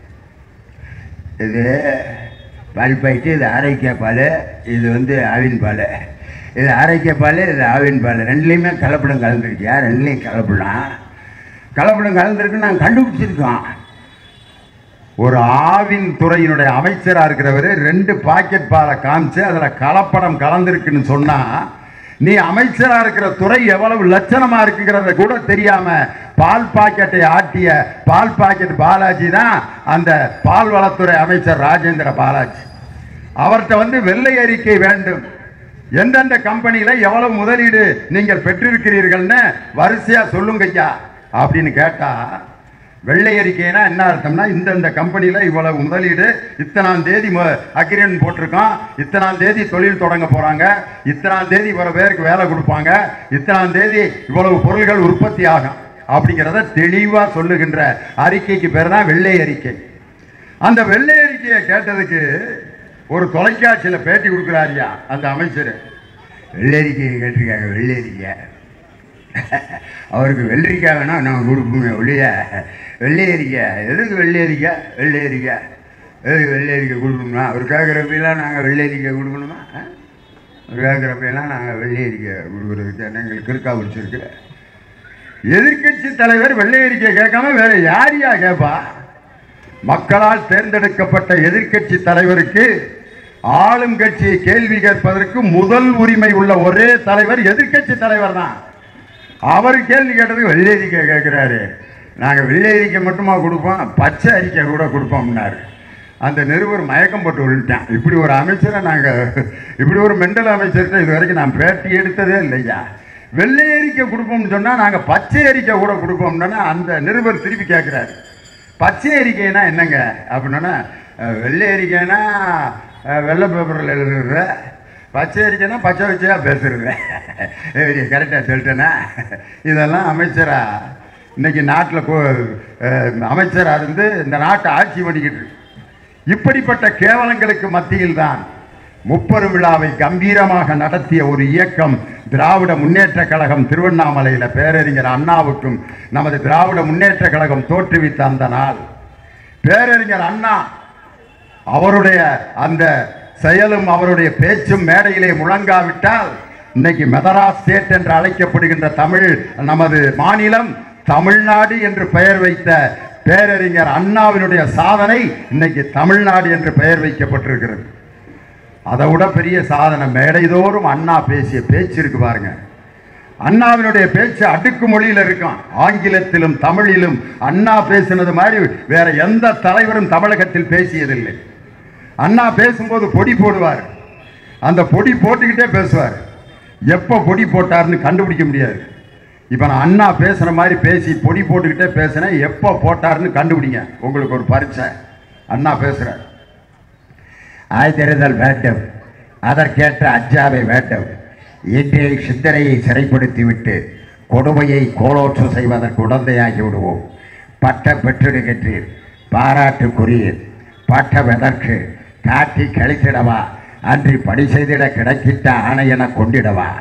இது பால் பாய்ட்டு இது ஆரோக்கிய பால் இது வந்து ஆவின் பால் இது ஆரோக்கிய பால் இது ஆவின் பால் ரெண்டுலேயுமே கலப்படம் கலந்துருக்கியா ரெண்டுலேயும் கலப்படம் கலப்படம் கலந்துருக்குன்னு நாங்கள் கண்டுபிடிச்சிருக்கோம் ஒரு ஆவின் துறையினுடைய அமைச்சராக இருக்கிறவர் ரெண்டு பாக்கெட் பாலை காமிச்சு அதில் கலப்படம் கலந்துருக்குன்னு சொன்னா நீ அமைச்சராக இருக்கிற துறை எவ்வளவு லட்சணமா இருக்குங்கிறத கூட தெரியாம பால் பாக்கெட்டை ஆட்டிய பால் பாக்கெட் பாலாஜி தான் அந்த பால் வளத்துறை அமைச்சர் ராஜேந்திர பாலாஜி அவர்கிட்ட வந்து வெள்ளை அறிக்கை வேண்டும் எந்தெந்த கம்பெனியில எவ்வளவு முதலீடு நீங்கள் பெற்றிருக்கிறீர்கள்னு வரிசையா சொல்லுங்க ஐயா அப்படின்னு கேட்டா வெள்ளை அறிக்கைனா என்ன அர்த்தம்னா இந்தந்த கம்பெனியில் இவ்வளவு முதலீடு இத்தனாம் தேதி அக்ரிமெண்ட் போட்டிருக்கோம் இத்தனாம் தேதி தொழில் தொடங்க போறாங்க இத்தனாம் தேதி இவ்வளவு பேருக்கு வேலை கொடுப்பாங்க இத்தனாம் தேதி இவ்வளவு பொருள்கள் உற்பத்தி ஆகும் அப்படிங்கிறத தெளிவா சொல்லுகின்ற அறிக்கைக்கு பேர் தான் வெள்ளை அறிக்கை அந்த வெள்ளை அறிக்கையை கேட்டதுக்கு ஒரு தொலைக்காட்சியில் பேட்டி கொடுக்குறாருயா அந்த அமைச்சர் வெள்ளரிக்கையை கேட்டிருக்காங்க வெள்ளரிக்கை அவருக்கு வெள்ளரிக்காய் வேணா நான் கொடுப்போமே ஒழிய வெள்ளையரிக்காய் எதுக்கு வெள்ளையரிக்காய் வெள்ளையரிக்காய் எதுக்கு வெள்ளையரிக்காய் கொடுக்கணுமா அவர் கேட்குறப்பெல்லாம் நாங்கள் வெள்ளையரிக்காய் கொடுக்கணுமா ஆ? அவர் கேட்குறப்பெல்லாம் நாங்கள் வெள்ளையரிக்காய் கொடுக்குறதுக்கு என்ன எங்களுக்கு இருக்கா பிடிச்சிருக்கு எதிர்க்கட்சி தலைவர் வெள்ளையரிக்கை கேட்காம வேற யாரையா கேட்பா மக்களால் தேர்ந்தெடுக்கப்பட்ட எதிர்க்கட்சி தலைவருக்கு ஆளும் கட்சியை கேள்வி கேட்பதற்கு முதல் உரிமை உள்ள ஒரே தலைவர் எதிர்க்கட்சி தலைவர் தான் அவர் கேள்வி கேட்டதுக்கு வெள்ளை அறிக்கை கேட்குறாரு நாங்கள் வெள்ளை அறிக்கை மட்டுமா கொடுப்போம் பச்சை அறிக்கை கூட கொடுப்போம்னாரு அந்த நிருபர் மயக்கம் போட்டு விழுட்டான் இப்படி ஒரு அமைச்சரை நாங்கள் இப்படி ஒரு மெண்டல் அமைச்சர்கிட்ட இது வரைக்கும் நான் பேட்டி எடுத்ததே இல்லையா வெள்ளை அறிக்கை கொடுப்போம்னு சொன்னால் நாங்கள் பச்சை அறிக்கை கூட கொடுப்போம்னா அந்த நிருபர் திருப்பி கேட்குறாரு பச்சை அறிக்கைனா என்னங்க அப்படின்னா அஹ், வெள்ளை அறிக்கைனா அஹ், வெள்ளை பேப்பரில் எழுதுற பச்சை அறிக்கைனா பச்சை வச்சையா பேசுறது கரெக்டாக சொல்லிட்டேனா இதெல்லாம் அமைச்சரா இன்னைக்கு நாட்டில் அமைச்சராக இருந்து இந்த நாட்டை ஆட்சி பண்ணிக்கிட்டு இருக்கு. இப்படிப்பட்ட கேவலங்களுக்கு மத்தியில் தான் முப்பெரும் விழாவை கம்பீரமாக நடத்திய ஒரு இயக்கம் திராவிட முன்னேற்ற கழகம் திருவண்ணாமலையில் பேரறிஞர் அண்ணாவுக்கும் நமது திராவிட முன்னேற்ற கழகம் தோற்றுவித்த அந்த நாள் பேரறிஞர் அண்ணா அவருடைய அந்த செயலும் அவருடைய பேச்சும் மேடையிலே முழங்காவிட்டால் இன்னைக்கு மெதரா ஸ்டேட் என்று அழைக்கப்படுகின்ற தமிழ் நமது மாநிலம் தமிழ்நாடு என்று பெயர் வைத்த பேரறிஞர் அண்ணாவினுடைய சாதனை இன்னைக்கு தமிழ்நாடு என்று பெயர் வைக்கப்பட்டிருக்கிறது அதை விட பெரிய சாதனை மேடைதோறும் அண்ணா பேசிய பேச்சு இருக்கு பாருங்க அண்ணாவினுடைய பேச்சு அடுக்கு மொழியில் இருக்கும் ஆங்கிலத்திலும் தமிழிலும் அண்ணா பேசினது மாதிரி வேற எந்த தலைவரும் தமிழகத்தில் பேசியதில்லை அண்ணா பேசும்போது பொடி போடுவார் அந்த பொடி போட்டுக்கிட்டே பேசுவார் எப்போ பொடி போட்டாருன்னு கண்டுபிடிக்க முடியாது இப்போ நான் அண்ணா பேசுகிற மாதிரி பேசி பொடி போட்டுக்கிட்டே பேசினேன் எப்போ போட்டாருன்னு கண்டுபிடிங்க உங்களுக்கு ஒரு பரீட்சை அண்ணா பேசுகிறார் ஆய்தெறிதல் வேண்டும் அதற்கேற்ற அஞ்சாமை வேண்டும் இன்றைய சிந்தனையை சிறைப்படுத்திவிட்டு கொடுமையை கோலோற்று செய்வதற்கு உடந்தையாகி விடுவோம் பட்டம் பெற்றிடுகின்றீர் பாராட்டுக்குரியர் பட்டம் எதற்கு காட்டி கழித்திடவா அன்றி பணி செய்திட கிடைக்கிட்ட ஆணை என கொண்டிடவா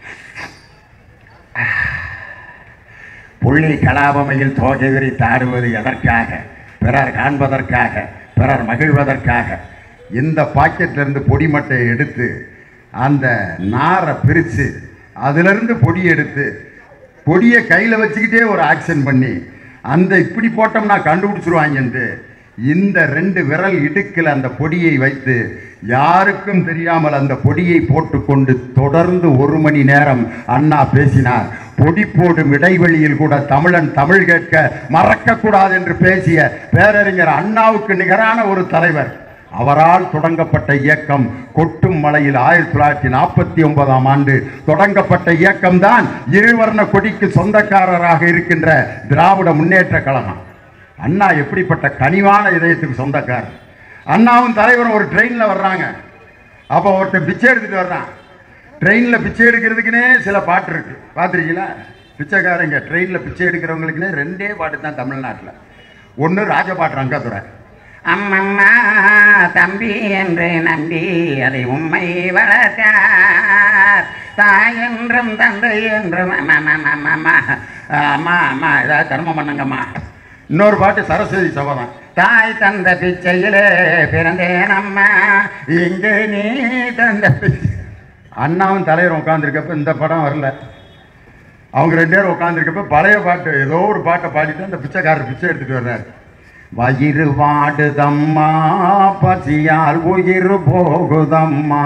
புள்ளி கலாபமையில் தோகை விரித்து ஆடுவது எதற்காக பிறர் காண்பதற்காக பிறர் மகிழ்வதற்காக இந்த பாக்கெட்ல இருந்து பொடி மட்டையை எடுத்து அந்த நாரை பிரித்து அதிலிருந்து பொடி எடுத்து பொடியை கையில் வச்சுக்கிட்டே ஒரு ஆக்ஷன் பண்ணி அந்த இப்படி போட்டோம்னா கண்டுபிடிச்சிருவாங்கன்ட்டு இந்த ரெண்டு விரல் இடுக்கில் அந்த பொடியை வைத்து யாருக்கும் தெரியாமல் அந்த பொடியை போட்டுக்கொண்டு தொடர்ந்து ஒரு மணி நேரம் அண்ணா பேசினார் பொடி போடும் இடைவெளியில் கூட தமிழன் தமிழ் கேட்க மறக்கக்கூடாது என்று பேசிய பேரறிஞர் அண்ணாவுக்கு நிகரான ஒரு தலைவர் அவரால் தொடங்கப்பட்ட இயக்கம் கொட்டும் மலையில் ஆயிரத்தி தொள்ளாயிரத்தி நாற்பத்தி ஒன்பதாம் ஆண்டு தொடங்கப்பட்ட இயக்கம்தான் இருவர்ண கொடிக்கு சொந்தக்காரராக இருக்கின்ற திராவிட முன்னேற்ற கழகம் அண்ணா எப்படிப்பட்ட கனிவான இதயத்துக்கு சொந்தக்காரர் அண்ணாவும் தலைவரும் ஒரு ட்ரெயினில் வர்றாங்க அப்போ ஒருத்தன் பிச்சை எடுத்துட்டு வர்றான் ட்ரெயினில் பிச்சை எடுக்கிறதுக்குனே சில பாட்டு இருக்கு பார்த்துருக்கீங்களா பிச்சைக்காரங்க ட்ரெயினில் பிச்சை எடுக்கிறவங்களுக்குனே ரெண்டே பாட்டு தான் தமிழ்நாட்டில் ஒன்று ராஜபாட்டு ரங்கத்துறை அம்மம்மா தம்பி என்று நம்பி அதை உண்மை வளர்த்தார் தாய் என்றும் தந்தை என்றும் அம்மா அம்மா அம்மா அம்மா அம்மா அம்மா ஏதாவது தர்மம் பண்ணுங்கம்மா இன்னொரு பாட்டு சரஸ்வதி சபதம் தாய் தந்த பிச்சையிலே பிறந்தேன் அம்மா இங்கு நீ தந்த பிச்சை அண்ணாவும் தலைவரும் உட்காந்துருக்கப்ப இந்த படம் வரல அவங்க ரெண்டு பேரும் உட்காந்துருக்கப்ப பழைய பாட்டு ஏதோ ஒரு பாட்டை பாடிட்டு அந்த பிச்சைக்காரர் பிச்சை எடுத்துட்டு வர்றாரு வயிறு வாடுதம்மா பசியால் உயிர் போகுதம்மா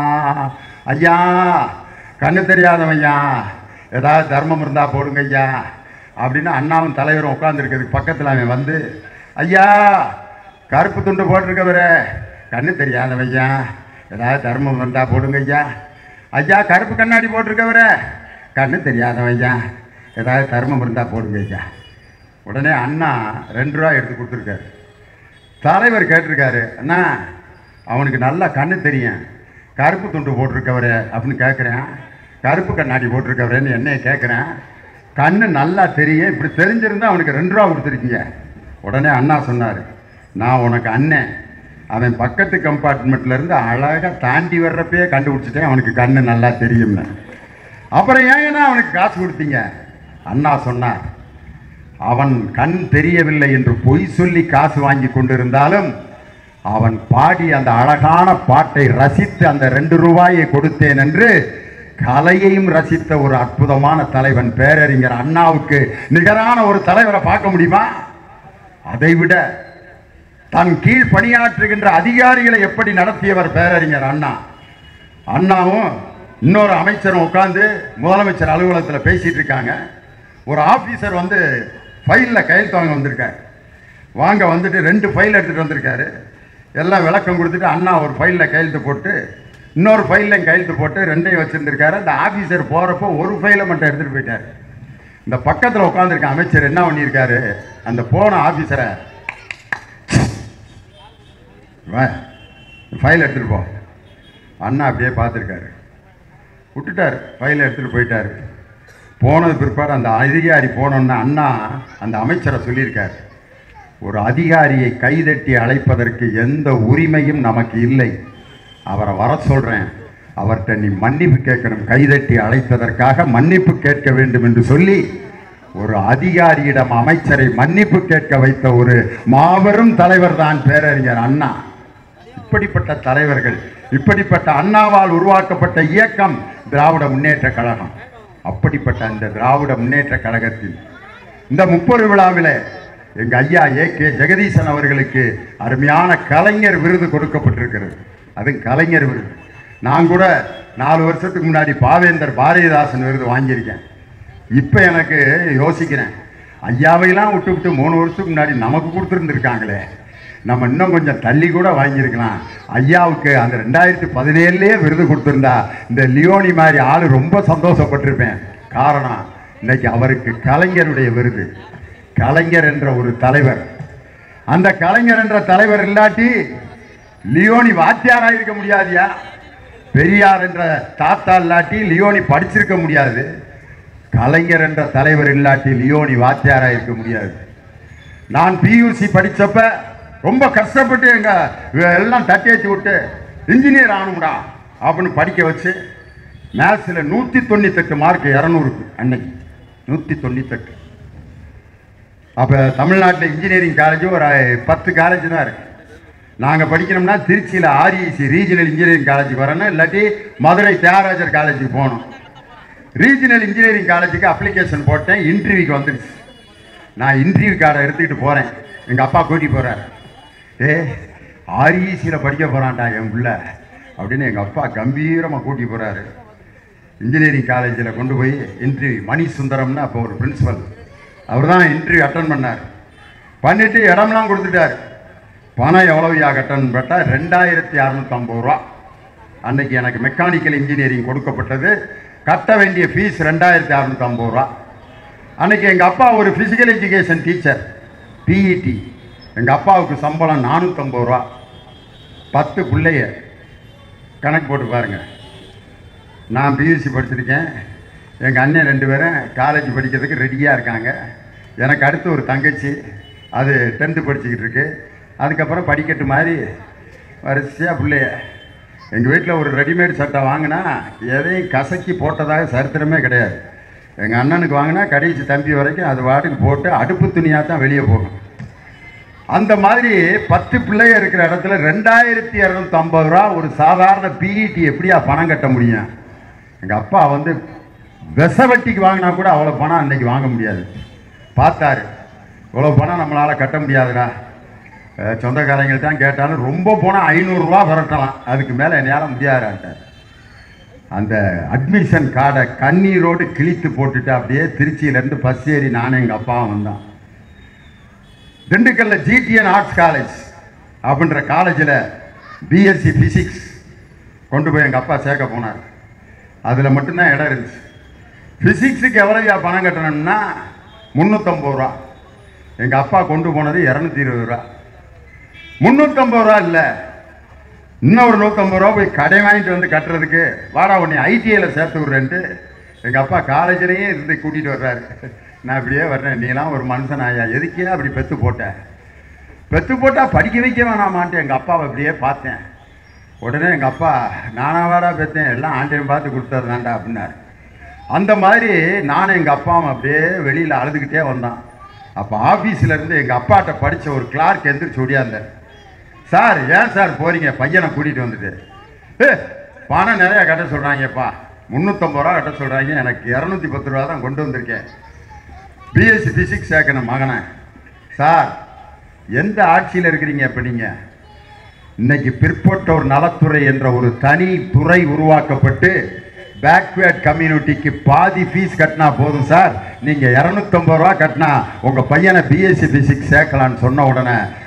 ஐயா கண்ணு தெரியாதவையா ஏதாவது தர்மம் இருந்தா போடுங்க ஐயா அப்படின்னு அண்ணாவும் தலைவரும் உட்காந்துருக்கிறதுக்கு பக்கத்தில் அவன் வந்து ஐயா கருப்பு துண்டு போட்டிருக்கவரே கண்ணு தெரியாதவையா ஏதாவது தர்மம் இருந்தா போடுங்க ஐயா ஐயா கருப்பு கண்ணாடி போட்டிருக்கவரே கண்ணு தெரியாதவையா ஏதாவது தர்மம் இருந்தா போடுங்க ஐயா உடனே அண்ணா ரெண்டு ரூபா எடுத்து கொடுத்துருக்காரு தலைவர் கேட்டிருக்காரு அண்ணா அவனுக்கு நல்லா கண்ணு தெரியும் கருப்பு துண்டு போட்டிருக்கவரே அப்படின்னு கேட்குறேன் கருப்பு கண்ணாடி போட்டிருக்கவரேன்னு என்னைய கேட்குறேன் கண்ணு நல்லா தெரியும் இப்படி தெரிஞ்சிருந்தா அவனுக்கு ரெண்டு ரூபா கொடுத்துருக்கீங்க உடனே அண்ணா சொன்னார் நான் உனக்கு அண்ணன் அவன் பக்கத்து கம்பார்ட்மெண்ட்ல இருந்து அழகாக தாண்டி வர்றப்பயே கண்டுபிடிச்சிட்டேன் அவனுக்கு கண்ணு நல்லா தெரியும்னு அப்புறம் ஏங்கன்னா அவனுக்கு காசு கொடுத்தீங்க அண்ணா சொன்னார் அவன் கண் தெரியவில்லை என்று பொய் சொல்லி காசு வாங்கி கொண்டிருந்தாலும் அவன் பாடி அந்த அழகான பாட்டை ரசித்து அந்த ரெண்டு ரூபாயை கொடுத்தேன் என்று கலையையும் ரசித்த ஒரு அற்புதமான தலைவன் பேரறிஞர் அண்ணாவுக்கு நிகரான ஒரு தலைவரை பார்க்க முடியுமா அதைவிட தன் கீழ் பணியாற்றுகின்ற அதிகாரிகளை எப்படி நடத்தியவர் பேரறிஞர் அண்ணா அண்ணாவும் இன்னொரு அமைச்சரும் உட்காந்து முதலமைச்சர் அலுவலகத்தில் பேசிட்டு இருக்காங்க ஒரு ஆபீசர் வந்து ஃபைலில் கையெழுத்து வாங்க வந்திருக்காரு வாங்க வந்துட்டு ரெண்டு ஃபைல் எடுத்துகிட்டு வந்திருக்காரு எல்லாம் விளக்கம் கொடுத்துட்டு அண்ணா ஒரு ஃபைலில் கையெழுத்து போட்டு இன்னொரு ஃபைலில் கையெழுத்து போட்டு ரெண்டையும் வச்சுருந்துருக்காரு அந்த ஆஃபீஸர் போகிறப்போ ஒரு ஃபைலை மட்டும் எடுத்துகிட்டு போயிட்டார் இந்த பக்கத்தில் உட்காந்துருக்க அமைச்சர் என்ன பண்ணியிருக்காரு அந்த போன ஆஃபீஸரை ஃபைல் எடுத்துகிட்டு போ அண்ணா அப்படியே பார்த்துருக்காரு விட்டுட்டார் ஃபைலை எடுத்துகிட்டு போயிட்டார் போனது பிற்பாடு அந்த அதிகாரி போனோன்னா அண்ணா அந்த அமைச்சரை சொல்லியிருக்கார் ஒரு அதிகாரியை கைதட்டி அழைப்பதற்கு எந்த உரிமையும் நமக்கு இல்லை அவரை வர சொல்கிறேன் அவர்கிட்ட நீ மன்னிப்பு கேட்கணும் கைதட்டி அழைத்ததற்காக மன்னிப்பு கேட்க வேண்டும் என்று சொல்லி ஒரு அதிகாரியிடம் அமைச்சரை மன்னிப்பு கேட்க வைத்த ஒரு மாபெரும் தலைவர் தான் பேரறிஞர் அண்ணா இப்படிப்பட்ட தலைவர்கள் இப்படிப்பட்ட அண்ணாவால் உருவாக்கப்பட்ட இயக்கம் திராவிட முன்னேற்ற கழகம் அப்படிப்பட்ட அந்த திராவிட முன்னேற்ற கழகத்தில் இந்த முப்பது விழாவில் எங்க ஐயா ஏ கே ஜெகதீசன் அவர்களுக்கு அருமையான கலைஞர் விருது கொடுக்கப்பட்டிருக்கிறது அது கலைஞர் விருது நான் கூட நாலு வருஷத்துக்கு முன்னாடி பாவேந்தர் பாரதிதாசன் விருது வாங்கியிருக்கேன் இப்போ எனக்கு யோசிக்கிறேன் ஐயாவையெல்லாம் விட்டு விட்டு மூணு வருஷத்துக்கு முன்னாடி நமக்கு கொடுத்துருந்துருக்காங்களே நம்ம இன்னும் கொஞ்சம் தள்ளி கூட வாங்கியிருக்கலாம் ஐயாவுக்கு அந்த ரெண்டாயிரத்தி பதினேழுலேயே விருது கொடுத்துருந்தா இந்த லியோனி மாதிரி ஆள் ரொம்ப சந்தோஷப்பட்டிருப்பேன் காரணம் இன்னைக்கு அவருக்கு கலைஞருடைய விருது கலைஞர் என்ற ஒரு தலைவர் அந்த கலைஞர் என்ற தலைவர் இல்லாட்டி லியோனி வாத்தியாராக இருக்க முடியாதியா பெரியார் என்ற தாத்தா இல்லாட்டி லியோனி படிச்சிருக்க முடியாது கலைஞர் என்ற தலைவர் இல்லாட்டி லியோனி வாத்தியாராக இருக்க முடியாது நான் பியூசி படிச்சப்ப ரொம்ப கஷ்டப்பட்டு எங்க எல்லாம் தட்டி ஏற்றி விட்டு இன்ஜினியர் ஆகணும்டா அப்படின்னு படிக்க வச்சு மேத்ஸில் நூற்றி தொண்ணூத்தெட்டு மார்க் இரநூறுக்கு அன்னைக்கு நூற்றி தொண்ணூத்தெட்டு அப்போ தமிழ்நாட்டில் இன்ஜினியரிங் காலேஜ் ஒரு பத்து காலேஜ் தான் இருக்கு நாங்கள் படிக்கணும்னா திருச்சியில் ஆர்இசி ரீஜனல் இன்ஜினியரிங் காலேஜுக்கு வரணும் இல்லாட்டி மதுரை தியாகராஜர் காலேஜுக்கு போகணும் ரீஜனல் இன்ஜினியரிங் காலேஜுக்கு அப்ளிகேஷன் போட்டேன் இன்டர்வியூக்கு வந்துடுச்சு நான் இன்டர்வியூ கார்டை எடுத்துக்கிட்டு போகிறேன் எங்கள் அப்பா கூட்டி போகிறார் ஏ ஆர்இசியில் படிக்க போகிறான்டா என் புள்ள அப்படின்னு எங்கள் அப்பா கம்பீரமாக கூட்டி போகிறாரு இன்ஜினியரிங் காலேஜில் கொண்டு போய் இன்டர்வியூ மணி சுந்தரம்னு அப்போ ஒரு பிரின்சிபல் அவர் தான் இன்டர்வியூ அட்டன் பண்ணார் பண்ணிவிட்டு இடம்லாம் கொடுத்துட்டார் பணம் எவ்வளவுயா கட்டணும்னு கேட்டால் ரெண்டாயிரத்தி அறநூற்றம்பது ரூபா அன்னைக்கு எனக்கு மெக்கானிக்கல் இன்ஜினியரிங் கொடுக்கப்பட்டது கட்ட வேண்டிய ஃபீஸ் ரெண்டாயிரத்தி அறநூற்றம்பது ரூபா அன்னைக்கு எங்கள் அப்பா ஒரு ஃபிசிக்கல் எஜுகேஷன் டீச்சர் பிஇடி எங்கள் அப்பாவுக்கு சம்பளம் நானூற்றம்பது ரூபா பத்து பிள்ளைய கணக்கு போட்டு பாருங்க நான் பிஎஸ்சி படிச்சிருக்கேன் எங்கள் அண்ணன் ரெண்டு பேரும் காலேஜ் படிக்கிறதுக்கு ரெடியாக இருக்காங்க எனக்கு அடுத்து ஒரு தங்கச்சி அது டென்த்து படிச்சுக்கிட்டு இருக்கு அதுக்கப்புறம் படிக்கட்டு மாதிரி வரிசையாக பிள்ளைய எங்கள் வீட்டில் ஒரு ரெடிமேட் சட்டை வாங்கினா எதையும் கசக்கி போட்டதாக சரித்திரமே கிடையாது எங்கள் அண்ணனுக்கு வாங்கினா கடைசி தம்பி வரைக்கும் அது வாட்டுக்கு போட்டு அடுப்பு துணியாக தான் வெளியே போகும் அந்த மாதிரி பத்து பிள்ளைய இருக்கிற இடத்துல ரெண்டாயிரத்தி இரநூத்தி ஐம்பது ரூபா ஒரு சாதாரண பிஇடி எப்படியா பணம் கட்ட முடியும் எங்கள் அப்பா வந்து விச வட்டிக்கு வாங்கினா கூட அவ்வளோ பணம் அன்னைக்கு வாங்க முடியாது பார்த்தாரு இவ்வளோ பணம் நம்மளால் கட்ட முடியாதுடா அஹ் சொந்தக்காரங்கள்ட்ட தான் கேட்டாலும் ரொம்ப போனால் ஐநூறுரூவா விரட்டலாம் அதுக்கு மேலே என்னால் முடியாதுன்ட்டார் அந்த அட்மிஷன் கார்டை கண்ணீரோடு கிழித்து போட்டுட்டு அப்படியே திருச்சியிலேருந்து பஸ் ஏறி நானும் எங்கள் அப்பாவும் வந்தான் திண்டுக்கல்ல ஜிடிஎன் ஆர்ட்ஸ் காலேஜ் அப்படின்ற காலேஜில் பிஎஸ்சி ஃபிசிக்ஸ் கொண்டு போய் எங்கள் அப்பா சேர்க்க போனார் அதில் மட்டும்தான் இடம் இருந்துச்சு ஃபிசிக்ஸுக்கு எவ்வளோயா பணம் கட்டணும்னா முந்நூற்றம்பது ரூபா எங்கள் அப்பா கொண்டு போனது இரநூத்தி இருபது ரூபா முந்நூற்றம்பது ரூபா இல்லை இன்னும் ஒரு நூற்றம்பது ரூபா போய் கடை வாங்கிட்டு வந்து கட்டுறதுக்கு வாடா உன்னை ஐடிஐயில் சேர்த்து விட்றேன்ட்டு எங்கள் அப்பா காலேஜ்லேயே இருந்து கூட்டிகிட்டு வர்றாரு நான் இப்படியே வர்றேன் நீலாம் ஒரு மனுஷன் ஆயா எதுக்கே அப்படி பெத்து போட்டேன் பெத்து போட்டால் படிக்க வைக்க வேணாமான்ட்டு எங்கள் அப்பாவை அப்படியே பார்த்தேன் உடனே எங்கள் அப்பா நானா வாடா பெத்தேன் எல்லாம் ஆண்டையும் பார்த்து கொடுத்ததுதான்டா அப்படின்னாரு அந்த மாதிரி நானும் எங்கள் அப்பாவும் அப்படியே வெளியில் அழுதுகிட்டே வந்தான் அப்போ ஆஃபீஸில் இருந்து எங்கள் அப்பாட்ட படித்த ஒரு கிளார்க் எந்திரிச்சு ஓடியாந்தார் சார் ஏன் சார் போறீங்க பையனை கூட்டிகிட்டு வந்துட்டு ஏ பணம் நிறையா கட்ட சொல்கிறாங்கப்பா முந்நூற்றம்பது ரூபா கட்ட சொல்கிறாங்க எனக்கு இரநூத்தி பத்து ரூபா தான் கொண்டு வந்திருக்கேன் பிஎஸ்சி ஃபிசிக்ஸ் சேர்க்கணும் மகனை சார் எந்த ஆட்சியில் இருக்கிறீங்க இப்போ நீங்கள் இன்னைக்கு பிற்பட்டோர் நலத்துறை என்ற ஒரு தனி துறை உருவாக்கப்பட்டு பேக்வேர்ட் கம்யூனிட்டிக்கு பாதி ஃபீஸ் கட்டினா போதும் சார் நீங்கள் இரநூத்தம்பது ரூபா கட்டினா உங்கள் பையனை பிஎஸ்சி ஃபிசிக்ஸ் சேர்க்கலான்னு சொன்ன உடனே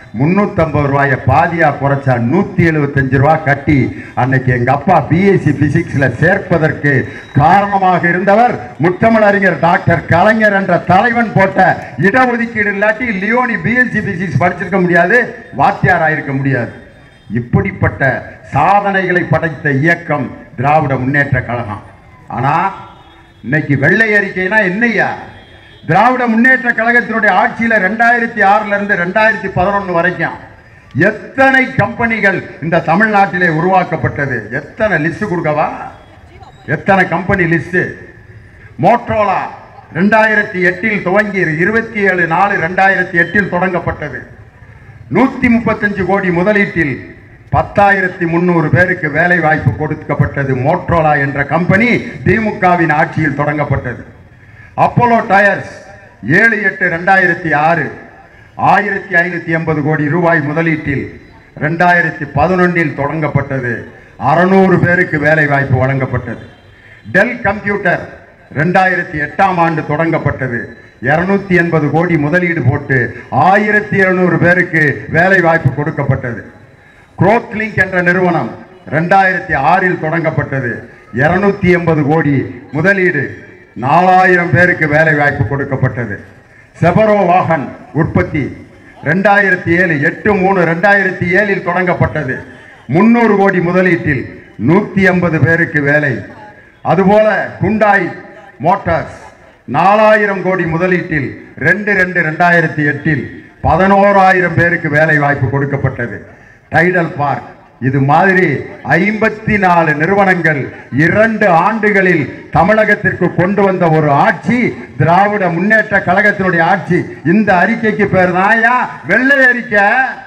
முந்நூற்றம்பது ரூபாயை பாதியா குறைச்சா நூற்றி எழுபத்தஞ்சு ரூபா கட்டி அன்னைக்கு எங்கள் அப்பா பிஎஸ்சி பிசிக்ஸில் சேர்ப்பதற்கு காரணமாக இருந்தவர் முத்தமிழறிஞர் டாக்டர் கலைஞர் என்ற தலைவன் போட்ட இடஒதுக்கீடு இல்லாட்டி லியோனி பிஎஸ்சி பிசிக்ஸ் படிச்சிருக்க முடியாது வாத்தியார் ஆயிருக்க முடியாது இப்படிப்பட்ட சாதனைகளை படைத்த இயக்கம் திராவிட முன்னேற்ற கழகம் ஆனால் இன்னைக்கு வெள்ளை அறிக்கைனா என்னையா திராவிட முன்னேற்ற கழகத்தினுடைய ஆட்சியில ரெண்டாயிரத்தி ஆறுல இருந்து ரெண்டாயிரத்தி பதினொன்று வரைக்கும் எத்தனை கம்பெனிகள் இந்த தமிழ்நாட்டிலே உருவாக்கப்பட்டது எத்தனை லிஸ்ட் கொடுக்கவா எத்தனை கம்பெனி லிஸ்ட் மோட்ரோலா ரெண்டாயிரத்தி எட்டில் துவங்கி இருபத்தி ஏழு நாலு ரெண்டாயிரத்தி எட்டில் தொடங்கப்பட்டது நூத்தி முப்பத்தஞ்சு கோடி முதலீட்டில் பத்தாயிரத்தி முந்நூறு பேருக்கு வேலை வாய்ப்பு கொடுக்கப்பட்டது மோட்ரோலா என்ற கம்பெனி திமுகவின் ஆட்சியில் தொடங்கப்பட்டது அப்போலோ டயர்ஸ் ஏழு எட்டு ரெண்டாயிரத்தி ஆறு ஆயிரத்தி ஐநூற்றி எண்பது கோடி ரூபாய் முதலீட்டில் ரெண்டாயிரத்தி பதினொன்றில் தொடங்கப்பட்டது அறநூறு பேருக்கு வேலை வாய்ப்பு வழங்கப்பட்டது டெல் கம்ப்யூட்டர் ரெண்டாயிரத்தி எட்டாம் ஆண்டு தொடங்கப்பட்டது இருநூத்தி எண்பது கோடி முதலீடு போட்டு ஆயிரத்தி இருநூறு பேருக்கு வேலை வாய்ப்பு கொடுக்கப்பட்டது குரோத்லிங்க் என்ற நிறுவனம் ரெண்டாயிரத்தி ஆறில் தொடங்கப்பட்டது இருநூத்தி எண்பது கோடி முதலீடு நாலாயிரம் பேருக்கு வேலை வாய்ப்பு கொடுக்கப்பட்டது செபரோ வாகன் உற்பத்தி ரெண்டாயிரத்தி ஏழு எட்டு மூணு ரெண்டாயிரத்தி ஏழில் தொடங்கப்பட்டது முன்னூறு கோடி முதலீட்டில் நூற்றி ஐம்பது பேருக்கு வேலை அதுபோல குண்டாய் மோட்டார்ஸ் நாலாயிரம் கோடி முதலீட்டில் ரெண்டு ரெண்டு ரெண்டாயிரத்தி எட்டில் பதினோராயிரம் பேருக்கு வேலை வாய்ப்பு கொடுக்கப்பட்டது டைடல் பார்க் இது மாதிரி ஐம்பத்தி நாலு நிறுவனங்கள் இரண்டு ஆண்டுகளில் தமிழகத்திற்கு கொண்டு வந்த ஒரு ஆட்சி திராவிட முன்னேற்ற கழகத்தினுடைய ஆட்சி இந்த அறிக்கைக்கு பேர் தாயா வெள்ளை அறிக்கை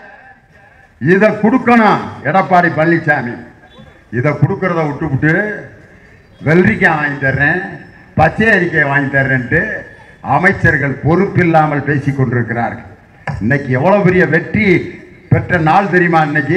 இதை கொடுக்கணும் எடப்பாடி பழனிசாமி இதை கொடுக்கறத விட்டுவிட்டு வெள்ளரிக்காய் வாங்கி தர்றேன் பச்சை அறிக்கை வாங்கி தர்றேன்ட்டு அமைச்சர்கள் பொறுப்பில்லாமல் பேசிக் கொண்டிருக்கிறார்கள் இன்னைக்கு எவ்வளவு பெரிய வெற்றி பெற்ற நாள் தெரியுமா இன்னைக்கு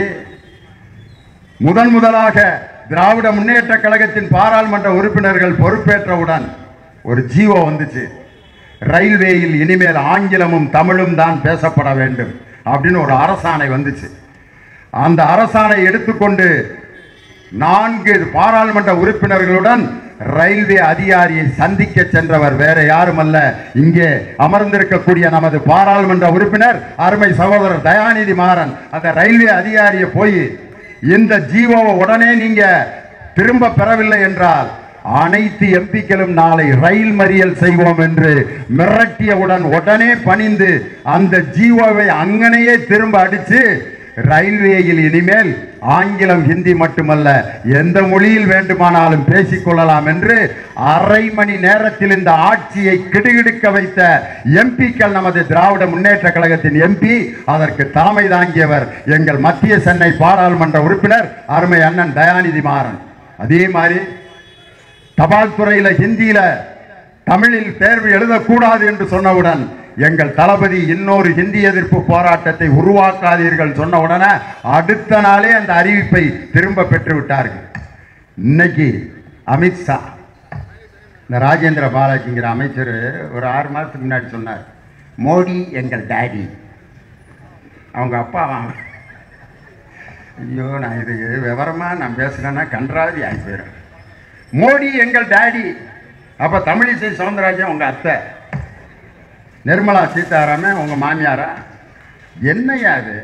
முதன் முதலாக திராவிட முன்னேற்ற கழகத்தின் பாராளுமன்ற உறுப்பினர்கள் பொறுப்பேற்றவுடன் ஒரு ஜீவோ வந்துச்சு ரயில்வேயில் இனிமேல் ஆங்கிலமும் தமிழும் தான் பேசப்பட வேண்டும் அப்படின்னு ஒரு அரசாணை வந்துச்சு அந்த அரசாணை எடுத்துக்கொண்டு நான்கு பாராளுமன்ற உறுப்பினர்களுடன் ரயில்வே அதிகாரியை சந்திக்க சென்றவர் வேற யாரும் அல்ல இங்கே அமர்ந்திருக்கக்கூடிய நமது பாராளுமன்ற உறுப்பினர் அருமை சகோதரர் தயாநிதி மாறன் அந்த ரயில்வே அதிகாரியை போய் இந்த ஜீவோவை உடனே நீங்க திரும்ப பெறவில்லை என்றால் அனைத்து எம்பிக்களும் நாளை ரயில் மறியல் செய்வோம் என்று மிரட்டியவுடன் உடனே பணிந்து அந்த ஜீவோவை அங்கனையே திரும்ப அடிச்சு ரயில்வேயில் இனிமேல் ஆங்கிலம் ஹிந்தி மட்டுமல்ல எந்த மொழியில் வேண்டுமானாலும் பேசிக்கொள்ளலாம் என்று அரை மணி நேரத்தில் இந்த ஆட்சியை கிடுகிடுக்க வைத்த எம்பிக்கள் நமது திராவிட முன்னேற்ற கழகத்தின் எம்பி அதற்கு தலைமை தாங்கியவர் எங்கள் மத்திய சென்னை பாராளுமன்ற உறுப்பினர் அருமை அண்ணன் தயாநிதி மாறன் அதே மாதிரி தபால் துறையில ஹிந்தியில தமிழில் தேர்வு எழுதக்கூடாது என்று சொன்னவுடன் எங்கள் தளபதி இன்னொரு ஹிந்தி எதிர்ப்பு போராட்டத்தை உருவாக்காதீர்கள் சொன்ன உடனே அடுத்த நாளே அந்த அறிவிப்பை திரும்ப பெற்று விட்டார்கள் இன்னைக்கு அமித்ஷா இந்த ராஜேந்திர பாலாஜிங்கிற அமைச்சர் ஒரு ஆறு மாதத்துக்கு முன்னாடி சொன்னார் மோடி எங்கள் டேடி அவங்க அப்பா வாங்க ஐயோ நான் இதுக்கு விவரமாக நான் பேசுகிறேன்னா கன்றாதி ஆகி போயிடும் மோடி எங்கள் டேடி அப்போ தமிழிசை சவுந்தரராஜன் உங்கள் அத்தை நிர்மலா சீதாராமன் உங்கள் மாமியாரா என்னையா அது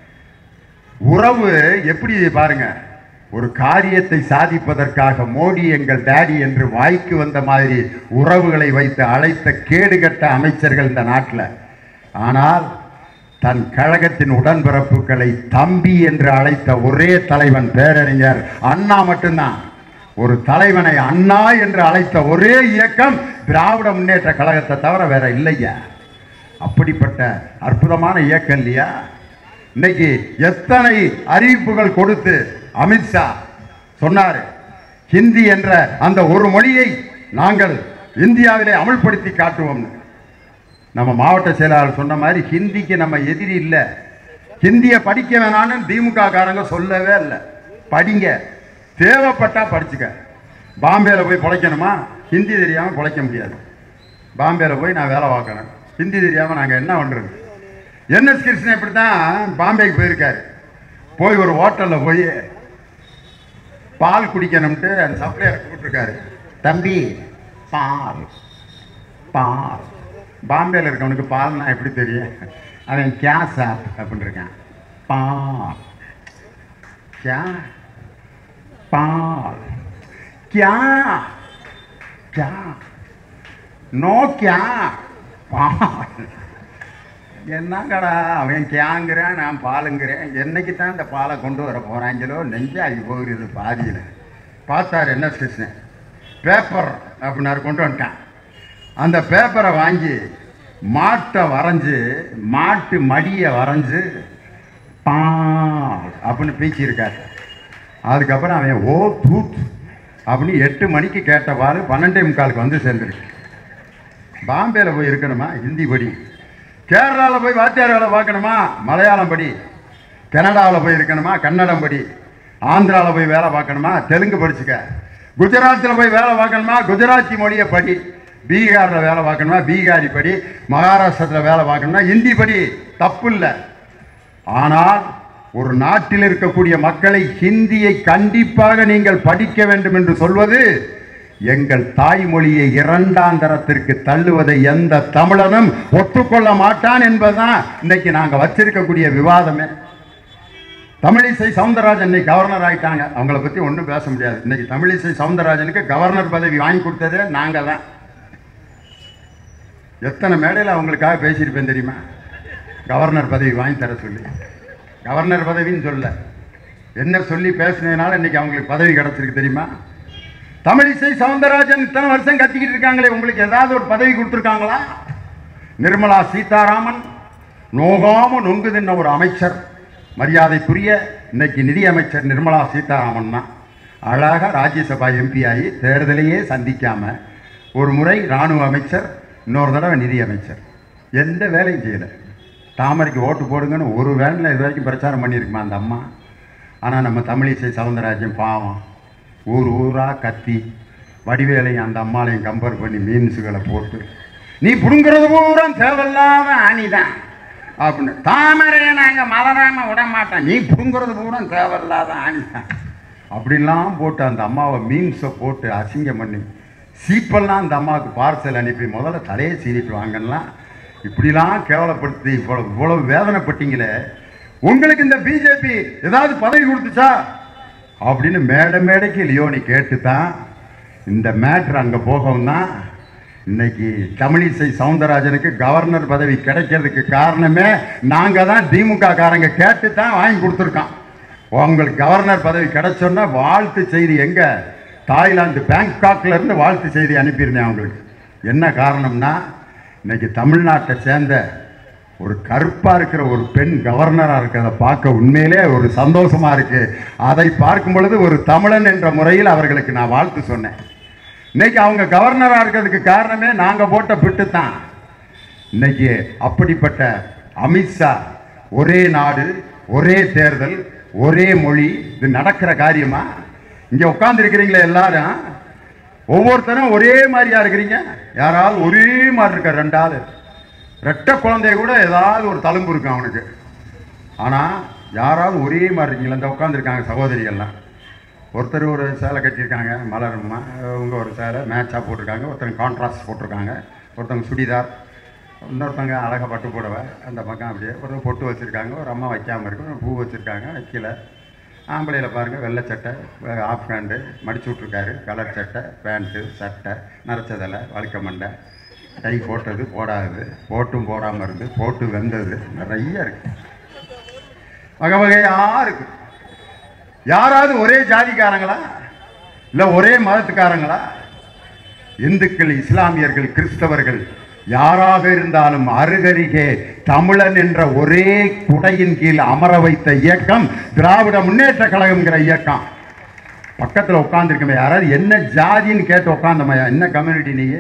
உறவு எப்படி பாருங்க ஒரு காரியத்தை சாதிப்பதற்காக மோடி எங்கள் டேடி என்று வாய்க்கு வந்த மாதிரி உறவுகளை வைத்து அழைத்த கேடுகட்ட அமைச்சர்கள் இந்த நாட்டில் ஆனால் தன் கழகத்தின் உடன்பிறப்புகளை தம்பி என்று அழைத்த ஒரே தலைவன் பேரறிஞர் அண்ணா மட்டும்தான் ஒரு தலைவனை அண்ணா என்று அழைத்த ஒரே இயக்கம் திராவிட முன்னேற்ற கழகத்தை தவிர வேற இல்லையா அப்படிப்பட்ட அற்புதமான இயக்கம் இல்லையா இன்னைக்கு எத்தனை அறிவிப்புகள் கொடுத்து அமித்ஷா சொன்னார் ஹிந்தி என்ற அந்த ஒரு மொழியை நாங்கள் இந்தியாவிலே அமல்படுத்தி காட்டுவோம்னு நம்ம மாவட்ட செயலாளர் சொன்ன மாதிரி ஹிந்திக்கு நம்ம எதிரி இல்லை ஹிந்தியை படிக்க வேணான்னு திமுக காரங்க சொல்லவே இல்லை படிங்க தேவைப்பட்டா படிச்சுக்க பாம்பேல போய் பிழைக்கணுமா ஹிந்தி தெரியாமல் பிழைக்க முடியாது பாம்பேல போய் நான் வேலை பார்க்கணும் ஹிந்தி தெரியாமல் நாங்கள் என்ன பண்ணுறது என்எஸ் கிருஷ்ணன் இப்படி தான் பாம்பேக்கு போயிருக்காரு போய் ஒரு ஹோட்டலில் போய் பால் குடிக்கணும்ட்டு அந்த சப்ளையர் கூப்பிட்டுருக்காரு தம்பி பால் பால் பாம்பேல இருக்கவனுக்கு பால்னா எப்படி தெரியும் அவன் கே சாப் அப்படின்னு இருக்கான் பால் क्या पाल क्या क्या நோ क्या பால் என்னங்கடா அவன் கேங்கிறேன் நான் பாலுங்கிறேன் என்னைக்கு தான் இந்த பாலை கொண்டு வர போகிறாங்களோ நெஞ்சாகி போகிறது பாதியில் பார்த்தார் என்ன கிருஷ்ணன் பேப்பர் அப்படின்னாரு கொண்டு வந்துட்டான் அந்த பேப்பரை வாங்கி மாட்டை வரைஞ்சு மாட்டு மடியை வரைஞ்சு பால் அப்படின்னு பேசியிருக்காரு அதுக்கப்புறம் அவன் ஓ தூத் அப்படின்னு எட்டு மணிக்கு கேட்ட பால் பன்னெண்டே முக்காலுக்கு வந்து சேர்ந்துருக்கு பாம்பேல போய் இருக்கணுமா ஹிந்தி படி கேரளாவில் போய் வாத்தியார் வேலை பார்க்கணுமா மலையாளம் படி கனடாவில் போய் இருக்கணுமா கன்னடம் படி ஆந்திராவில் போய் வேலை பார்க்கணுமா தெலுங்கு படிச்சுக்க குஜராத்தில் போய் வேலை பார்க்கணுமா குஜராத்தி மொழியை படி பீகாரில் வேலை பார்க்கணுமா பீகாரி படி மகாராஷ்டிரத்தில் வேலை பார்க்கணுமா ஹிந்தி படி தப்பு இல்லை ஆனால் ஒரு நாட்டில் இருக்கக்கூடிய மக்களை ஹிந்தியை கண்டிப்பாக நீங்கள் படிக்க வேண்டும் என்று சொல்வது எங்கள் தாய்மொழியை இரண்டாம் தரத்திற்கு தள்ளுவதை எந்த தமிழனும் ஒத்துக்கொள்ள மாட்டான் என்பதுதான் இன்னைக்கு நாங்க வச்சிருக்கக்கூடிய விவாதமே தமிழிசை சவுந்தரராஜன் இன்னைக்கு கவர்னர் ஆயிட்டாங்க அவங்கள பத்தி ஒன்றும் பேச முடியாது இன்னைக்கு தமிழிசை சவுந்தரராஜனுக்கு கவர்னர் பதவி வாங்கி கொடுத்ததே நாங்க தான் எத்தனை மேடையில் அவங்களுக்காக பேசியிருப்பேன் தெரியுமா கவர்னர் பதவி வாங்கி தர சொல்லி கவர்னர் பதவின்னு சொல்ல என்ன சொல்லி பேசினதுனால இன்னைக்கு அவங்களுக்கு பதவி கிடைச்சிருக்கு தெரியுமா தமிழிசை சவுந்தரராஜன் இத்தனை வருஷம் கத்திக்கிட்டு இருக்காங்களே உங்களுக்கு ஏதாவது ஒரு பதவி கொடுத்துருக்காங்களா நிர்மலா சீதாராமன் நோகாம நொங்கு தின்ன ஒரு அமைச்சர் மரியாதைக்குரிய இன்னைக்கு நிதி அமைச்சர் நிர்மலா சீதாராமன் தான் அழகாக ராஜ்யசபா எம்பி ஆகி தேர்தலையே சந்திக்காம ஒரு முறை இராணுவ அமைச்சர் இன்னொரு தடவை நிதி அமைச்சர் எந்த வேலையும் செய்யலை தாமரைக்கு ஓட்டு போடுங்கன்னு ஒரு வேனில் இது வரைக்கும் பிரச்சாரம் பண்ணியிருக்குமா அந்த அம்மா ஆனால் நம்ம தமிழிசை சவுந்தரராஜன் பாவம் ஊர் ஊராக கத்தி வடிவேலையும் அந்த அம்மாளையும் கம்பேர் பண்ணி மீன்ஸுகளை போட்டு நீ புடுங்கிறது பூரா தேவையில்லாத ஆணிதான் அப்படின்னு தாமரையை நாங்கள் மலராம விட மாட்டோம் நீ புடுங்கிறது பூரா தேவையில்லாத ஆணிதான் அப்படிலாம் போட்டு அந்த அம்மாவை மீன்ஸை போட்டு அசிங்கம் பண்ணி சீப்பெல்லாம் அந்த அம்மாவுக்கு பார்சல் அனுப்பி முதல்ல தலையை சீனிட்டு வாங்கலாம் இப்படிலாம் கேவலப்படுத்தி இவ்வளவு இவ்வளவு வேதனைப்பட்டீங்களே உங்களுக்கு இந்த பிஜேபி ஏதாவது பதவி கொடுத்துச்சா அப்படின்னு மேடை மேடைக்கு லியோனி கேட்டு தான் இந்த மேட்ரு அங்கே போகவும் தான் இன்னைக்கு தமிழிசை சவுந்தரராஜனுக்கு கவர்னர் பதவி கிடைக்கிறதுக்கு காரணமே நாங்கள் தான் திமுக காரங்க கேட்டு தான் வாங்கி கொடுத்துருக்கோம் உங்களுக்கு கவர்னர் பதவி கிடைச்சோன்னா வாழ்த்து செய்தி எங்க தாய்லாந்து பேங்காக்ல இருந்து வாழ்த்து செய்தி அனுப்பியிருந்தேன் அவங்களுக்கு என்ன காரணம்னா இன்னைக்கு தமிழ்நாட்டை சேர்ந்த ஒரு கருப்பா இருக்கிற ஒரு பெண் கவர்னரா இருக்கிறத பார்க்க உண்மையிலே ஒரு சந்தோஷமா இருக்கு அதை பார்க்கும் பொழுது ஒரு தமிழன் என்ற முறையில் அவர்களுக்கு நான் வாழ்த்து சொன்னேன் இன்னைக்கு அவங்க கவர்னரா இருக்கிறதுக்கு காரணமே நாங்க போட்ட பிட்டு தான் இன்னைக்கு அப்படிப்பட்ட அமித்ஷா ஒரே நாடு ஒரே தேர்தல் ஒரே மொழி இது நடக்கிற காரியமா இங்க உட்கார்ந்து இருக்கிறீங்களே எல்லாரும் ஒவ்வொருத்தரும் ஒரே மாதிரியா இருக்கிறீங்க யாராவது ஒரே மாதிரி இருக்க ரெண்டு ஆளு ரெட்டை குழந்தைய கூட ஏதாவது ஒரு தழும்பு இருக்கும் அவனுக்கு ஆனால் யாராவது ஒரே மாதிரி இருக்கீங்களா இந்த உட்காந்துருக்காங்க சகோதரிகள்லாம் ஒருத்தர் ஒரு சேலை கட்டியிருக்காங்க மலர்மா அவங்க ஒரு சேலை மேட்சாக போட்டிருக்காங்க ஒருத்தங்க கான்ட்ராஸ்ட் போட்டிருக்காங்க ஒருத்தவங்க சுடிதார் இன்னொருத்தவங்க அழகாக பட்டு புடவை அந்த பக்கம் அப்படியே ஒரு பொட்டு வச்சுருக்காங்க ஒரு அம்மா வைக்காமல் இருக்கு ஒரு பூ வச்சுருக்காங்க வைக்கல ஆம்பளையில பாருங்கள் வெள்ளை சட்டை ஆஃப் ஹேண்டு மடிச்சு விட்ருக்காரு கலர் சட்டை பேண்ட்டு சட்டை நரைச்சதலை வழுக்க மண்டை கை போட்டது போடாதது போட்டும் போடாமல் இருந்து போட்டு வெந்தது நிறைய இருக்கு வகை வகையாக இருக்கு யாராவது ஒரே ஜாதிக்காரங்களா இல்லை ஒரே மதத்துக்காரங்களா இந்துக்கள் இஸ்லாமியர்கள் கிறிஸ்தவர்கள் யாராக இருந்தாலும் அருகருகே தமிழன் என்ற ஒரே குடையின் கீழ் அமர வைத்த இயக்கம் திராவிட முன்னேற்ற கழகம்ங்கிற இயக்கம் பக்கத்தில் உட்காந்துருக்கமே யாராவது என்ன ஜாதின்னு கேட்டு உட்காந்தமையா என்ன கம்யூனிட்டி நீ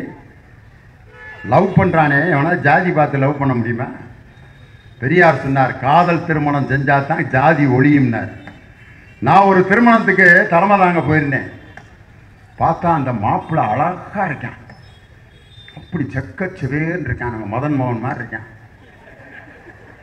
லவ் பண்ணுறானே எவனா ஜாதி பார்த்து லவ் பண்ண முடியுமா பெரியார் சொன்னார் காதல் திருமணம் செஞ்சா தான் ஜாதி ஒளியும்னார் நான் ஒரு திருமணத்துக்கு தலைமை தாங்க போயிருந்தேன் பார்த்தா அந்த மாப்பிள்ளை அழகா இருக்கான் அப்படி செக்க சிவேன்னு இருக்கான் நம்ம மதன் மோகன் மாதிரி இருக்கான்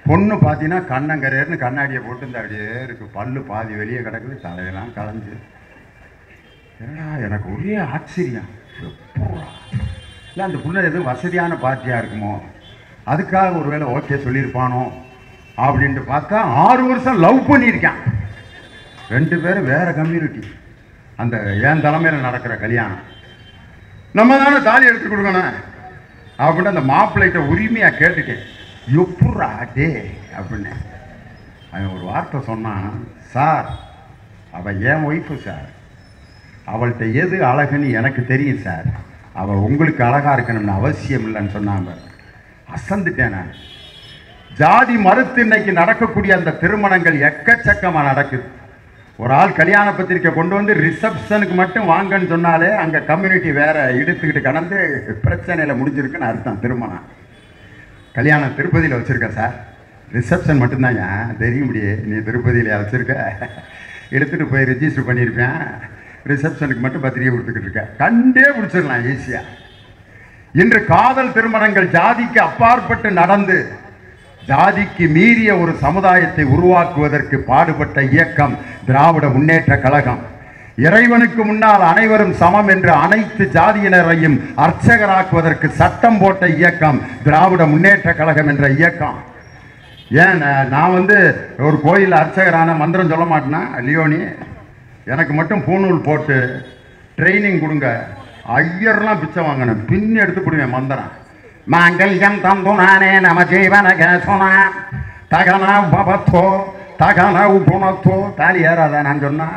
பொண்ணு பார்த்தீங்கன்னா கண்ணங்கரேர்னு கண்ணாடியை போட்டு இந்த அப்படியே இருக்கு பல்லு பாதி வெளியே கிடக்குது தலையெல்லாம் களைஞ்சு என்னடா எனக்கு ஒரே ஆச்சரியம் எப்பட்றா? இல்லை அந்த புள்ள எதுவும் வசதியான பார்ட்டியாக இருக்குமோ அதுக்காக ஒருவேளை ஓகே சொல்லியிருப்பானோ அப்படின்ட்டு பார்த்தா ஆறு வருஷம் லவ் பண்ணியிருக்கான் ரெண்டு பேரும் வேற கம்யூனிட்டி அந்த என் தலைமையில் நடக்கிற கல்யாணம் நம்ம தானே தாலி எடுத்து கொடுக்கணும் அப்படின்னு அந்த மாப்பிள்ளைகிட்ட உரிமையாக கேட்டுட்டேன் எப்புட்றா டே அப்படின்னு அவன் ஒரு வார்த்தை சொன்னான் சார் அவள் என் ஒய்ஃபு சார் அவள்கிட்ட எது அழகுன்னு எனக்கு தெரியும் சார் அவள் உங்களுக்கு அழகா இருக்கணும்னு அவசியம் இல்லைன்னு சொன்னாங்க அசந்துட்டேன் நான் ஜாதி மறுத்து இன்னைக்கு நடக்கக்கூடிய அந்த திருமணங்கள் எக்கச்சக்கமா நடக்குது ஒரு ஆள் கல்யாண பத்திரிக்கை கொண்டு வந்து ரிசப்ஷனுக்கு மட்டும் வாங்கன்னு சொன்னாலே அங்க கம்யூனிட்டி வேற இழுத்துக்கிட்டு கடந்து பிரச்சனையில முடிஞ்சிருக்குன்னு அர்த்தம் திருமணம் கல்யாணம் திருப்பதியில் வச்சிருக்க சார் ரிசப்ஷன் மட்டும்தாங்க தெரியும் முடியே நீ திருப்பதியில் வச்சிருக்க எடுத்துட்டு போய் ரெஜிஸ்டர் பண்ணியிருப்பேன் ரிசப்ஷனுக்கு மட்டும் பத்திரிக்கை கொடுத்துக்கிட்டு இருக்க கண்டே பிடிச்சிடலாம் ஈஸியாக இன்று காதல் திருமணங்கள் ஜாதிக்கு அப்பாற்பட்டு நடந்து ஜாதிக்கு மீறிய ஒரு சமுதாயத்தை உருவாக்குவதற்கு பாடுபட்ட இயக்கம் திராவிட முன்னேற்ற கழகம் இறைவனுக்கு முன்னால் அனைவரும் சமம் என்று அனைத்து ஜாதியினரையும் அர்ச்சகராக்குவதற்கு சட்டம் போட்ட இயக்கம் திராவிட முன்னேற்ற கழகம் என்ற இயக்கம் ஏன் நான் நான் வந்து ஒரு கோயில் அர்ச்சகரான மந்திரம் சொல்ல மாட்டேனா லியோனி எனக்கு மட்டும் பூணூல் போட்டு ட்ரைனிங் கொடுங்க ஐயர்லாம் பிச்சை வாங்கினேன் பின் எடுத்து கொடுவேன் மந்திரம் மாங்கல்யம் தந்துனானே நம ஜீவன கேசுனா தகனா பபத்தோ தகனா குணத்தோ தாலி ஏறாதா நான் சொன்னா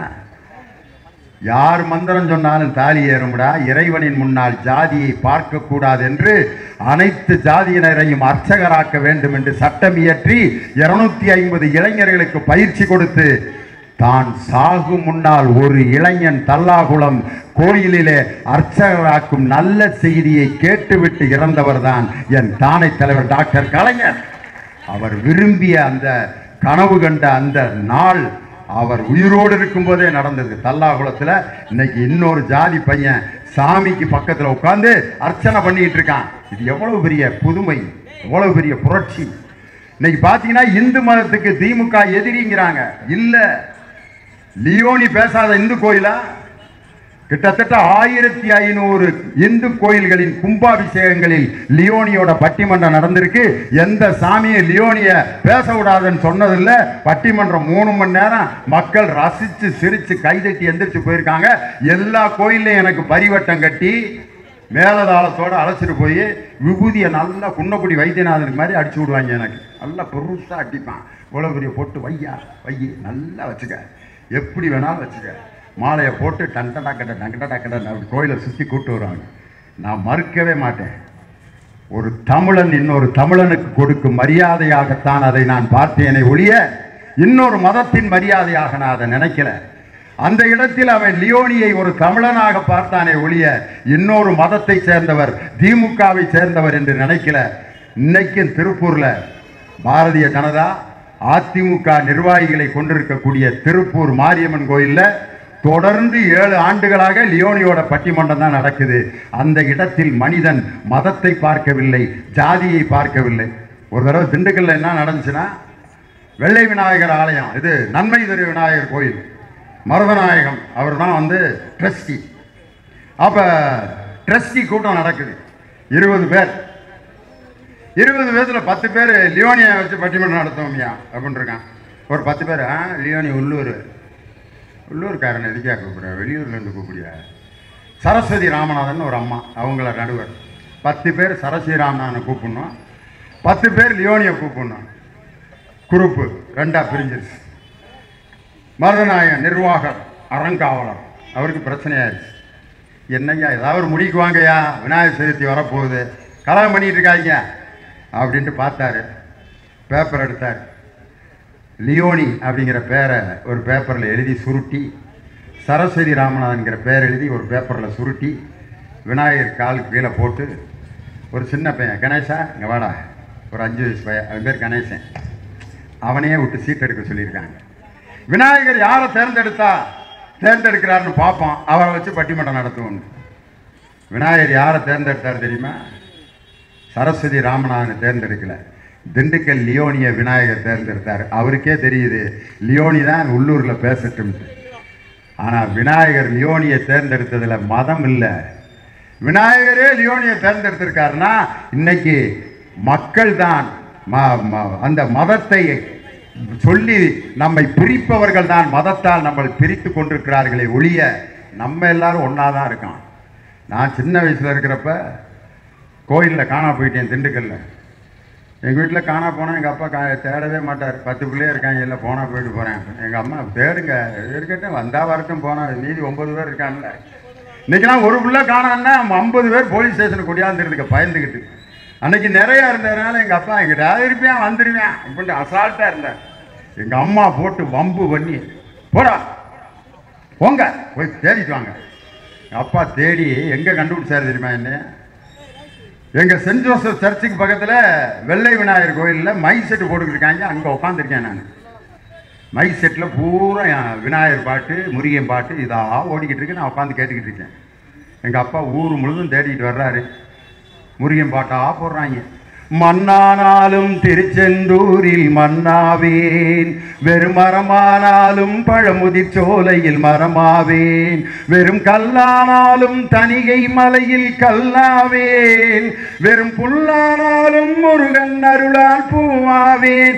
யார் மந்திரம் சொன்னாலும் தாலி ஏறும்டா இறைவனின் முன்னால் ஜாதியை பார்க்க கூடாது என்று அனைத்து ஜாதியினரையும் அர்ச்சகராக்க வேண்டும் என்று சட்டம் இயற்றி இருநூத்தி ஐம்பது இளைஞர்களுக்கு பயிற்சி கொடுத்து தான் சாகும் முன்னால் ஒரு இளைஞன் தல்லாகுளம் கோயிலிலே அர்ச்சகராக்கும் நல்ல செய்தியை கேட்டுவிட்டு இறந்தவர்தான் என் தானை தலைவர் டாக்டர் கலைஞர் அவர் விரும்பிய அந்த கனவு கண்ட அந்த நாள் அவர் உயிரோடு இருக்கும்போதே நடந்தது தல்லாகுளத்தில் இன்னைக்கு இன்னொரு ஜாதி பையன் சாமிக்கு பக்கத்தில் உட்கார்ந்து அர்ச்சனை பண்ணிட்டு இருக்கான் இது எவ்வளவு பெரிய புதுமை எவ்வளவு பெரிய புரட்சி இன்னைக்கு பார்த்தீங்கன்னா இந்து மதத்துக்கு திமுக எதிரிங்கிறாங்க இல்லை லியோனி பேசாத இந்து கோயிலா கிட்டத்தட்ட ஆயிரத்தி ஐநூறு இந்து கோயில்களின் கும்பாபிஷேகங்களில் லியோனியோட பட்டிமன்றம் நடந்திருக்கு எந்த சாமியை லியோனிய பேச விடாதுன்னு சொன்னதில்ல பட்டிமன்றம் மூணு மணி நேரம் மக்கள் ரசிச்சு சிரிச்சு கைதட்டி எந்திரிச்சு போயிருக்காங்க எல்லா கோயில்லையும் எனக்கு பரிவட்டம் கட்டி மேலதாளத்தோட அழைச்சிட்டு போய் விபூதியை நல்லா குன்னக்குடி வைத்தியநாதனுக்கு மாதிரி அடிச்சு விடுவாங்க எனக்கு நல்லா பெருசா அடிப்பான் இவ்வளோ பெரிய பொட்டு வையா வையி நல்லா வச்சுக்க எப்படி வேணாலும் வச்சுக்க மாலையை போட்டு டண்ட டக்கட டங்கட டக்கட அப்படி கோயிலை சுற்றி கூட்டு வருவாங்க நான் மறுக்கவே மாட்டேன் ஒரு தமிழன் இன்னொரு தமிழனுக்கு கொடுக்கும் மரியாதையாகத்தான் அதை நான் பார்த்தேனே ஒழிய இன்னொரு மதத்தின் மரியாதையாக நான் அதை நினைக்கல அந்த இடத்தில் அவன் லியோனியை ஒரு தமிழனாக பார்த்தானே ஒழிய இன்னொரு மதத்தை சேர்ந்தவர் திமுகவை சேர்ந்தவர் என்று நினைக்கல இன்னைக்கும் திருப்பூர்ல பாரதிய ஜனதா அதிமுக நிர்வாகிகளை கொண்டிருக்கக்கூடிய திருப்பூர் மாரியம்மன் கோயில்ல தொடர்ந்து ஏழு ஆண்டுகளாக லியோனியோட பட்டிமன்றம் தான் நடக்குது அந்த இடத்தில் மனிதன் மதத்தை பார்க்கவில்லை ஜாதியை பார்க்கவில்லை ஒரு தடவை திண்டுக்கல்ல என்ன நடந்துச்சுன்னா வெள்ளை விநாயகர் ஆலயம் இது நன்மை தரு விநாயகர் கோயில் மருதநாயகம் அவர் தான் வந்து ட்ரஸ்டி அப்போ ட்ரஸ்டி கூட்டம் நடக்குது இருபது பேர் இருபது பேர்த்துல பத்து பேர் லியோனியை வச்சு பட்டிமன்றம் நடத்துவோம்யா அப்படின்னு இருக்கான் ஒரு பத்து பேர் ஆ லியோனி உள்ளூர் உள்ளூர்காரன் எதுக்கா கூப்பிடுற வெளியூர்லேருந்து கூப்பிடியா சரஸ்வதி ராமநாதன் ஒரு அம்மா அவங்கள நடுவர் பத்து பேர் சரஸ்வதி ராமநாதனை கூப்பிடணும் பத்து பேர் லியோனியை கூப்பிடணும் குரூப்பு ரெண்டா பிரிஞ்சிருச்சு மருதநாயகன் நிர்வாகர் அறங்காவலர் அவருக்கு பிரச்சனையாயிருச்சு என்னய்யா ஏதாவது ஒரு முடிக்கு வாங்கய்யா விநாயகர் சதுர்த்தி வரப்போகுது கல்யாணம் பண்ணிட்டு இருக்காங்க அப்படின்ட்டு பார்த்தாரு பேப்பர் எடுத்தார் லியோனி அப்படிங்கிற பேரை ஒரு பேப்பரில் எழுதி சுருட்டி சரஸ்வதி ராமநாதன்கிற பேர் எழுதி ஒரு பேப்பரில் சுருட்டி விநாயகர் காலுக்கு கீழே போட்டு ஒரு சின்ன பையன் கணேசா இங்கே வாடா ஒரு அஞ்சு வயசு பையன் அவன் பேர் கணேசன் அவனையே விட்டு சீட் எடுக்க சொல்லியிருக்காங்க விநாயகர் யாரை தேர்ந்தெடுத்தா தேர்ந்தெடுக்கிறாருன்னு பார்ப்போம் அவரை வச்சு பட்டிமன்றம் நடத்துவோம் விநாயகர் யாரை தேர்ந்தெடுத்தார் தெரியுமா சரஸ்வதி ராமநாதனை தேர்ந்தெடுக்கல திண்டுக்கல் லியோனிய விநாயகர் தேர்ந்தெடுத்தார் அவருக்கே தெரியுது லியோனி தான் உள்ளூரில் பேசட்டும் ஆனால் விநாயகர் லியோனியை தேர்ந்தெடுத்ததுல மதம் இல்லை விநாயகரே லியோனியை தேர்ந்தெடுத்திருக்காருன்னா இன்னைக்கு மக்கள் தான் ம- ம- அந்த மதத்தை சொல்லி நம்மை பிரிப்பவர்கள் தான் மதத்தால் நம்மை பிரித்து கொண்டிருக்கிறார்களே ஒழிய நம்ம எல்லாரும் ஒன்றா தான் இருக்கோம் நான் சின்ன வயசில் இருக்கிறப்ப கோயிலில் காணா போயிட்டேன் திண்டுக்கல்ல எங்கள் வீட்டில் காணா போனால் எங்கள் அப்பா கா தேடவே மாட்டார் பத்து பிள்ளைய இருக்காங்க இல்லை போனால் போயிட்டு போகிறேன் எங்கள் அம்மா தேடுங்க இருக்கட்டும் வந்தால் வரட்டும் போனால் மீதி ஒம்பது பேர் இருக்காங்கல்ல இன்னைக்கெல்லாம் ஒரு பிள்ளை காணான்னா ஐம்பது பேர் போலீஸ் ஸ்டேஷனுக்கு கொடியாந்துருதுக்கு பயந்துக்கிட்டு அன்னைக்கு நிறையா இருந்ததுனால எங்கள் அப்பா எங்கிட்ட இருப்பேன் வந்துடுவேன் அப்படின்ட்டு அசால்ட்டாக இருந்தார் எங்கள் அம்மா போட்டு வம்பு பண்ணி போடா போங்க போய் தேடிட்டு வாங்க எங்கள் அப்பா தேடி எங்கே கண்டுபிடிச்சாரு தெரியுமா என்ன எங்க சென்ட் ஜோசப் சர்ச்சுக்கு பக்கத்துல வெள்ளை விநாயகர் கோயில்ல மைக் செட்டு போட்டுக்கிட்டு இருக்காங்க அங்க உட்காந்துருக்கேன் நான் மைக் செட்டில் பூரா என் விநாயகர் பாட்டு முருகன் பாட்டு இதாக ஓடிக்கிட்டு இருக்கு நான் உட்காந்து கேட்டுக்கிட்டு இருக்கேன் எங்கள் அப்பா ஊர் முழுதும் தேடிக்கிட்டு வர்றாரு முருகன் பாட்டா போடுறாங்க மண்ணானாலும் திருச்செந்தூரில் மண்ணாவேன் வெறும் மரமானாலும் பழமுதிர் சோலையில் மரமாவேன் வெறும் கல்லானாலும் தனிகை மலையில் கல்லாவேன் வெறும் புல்லானாலும் முருகன் அருளால் பூவாவேன்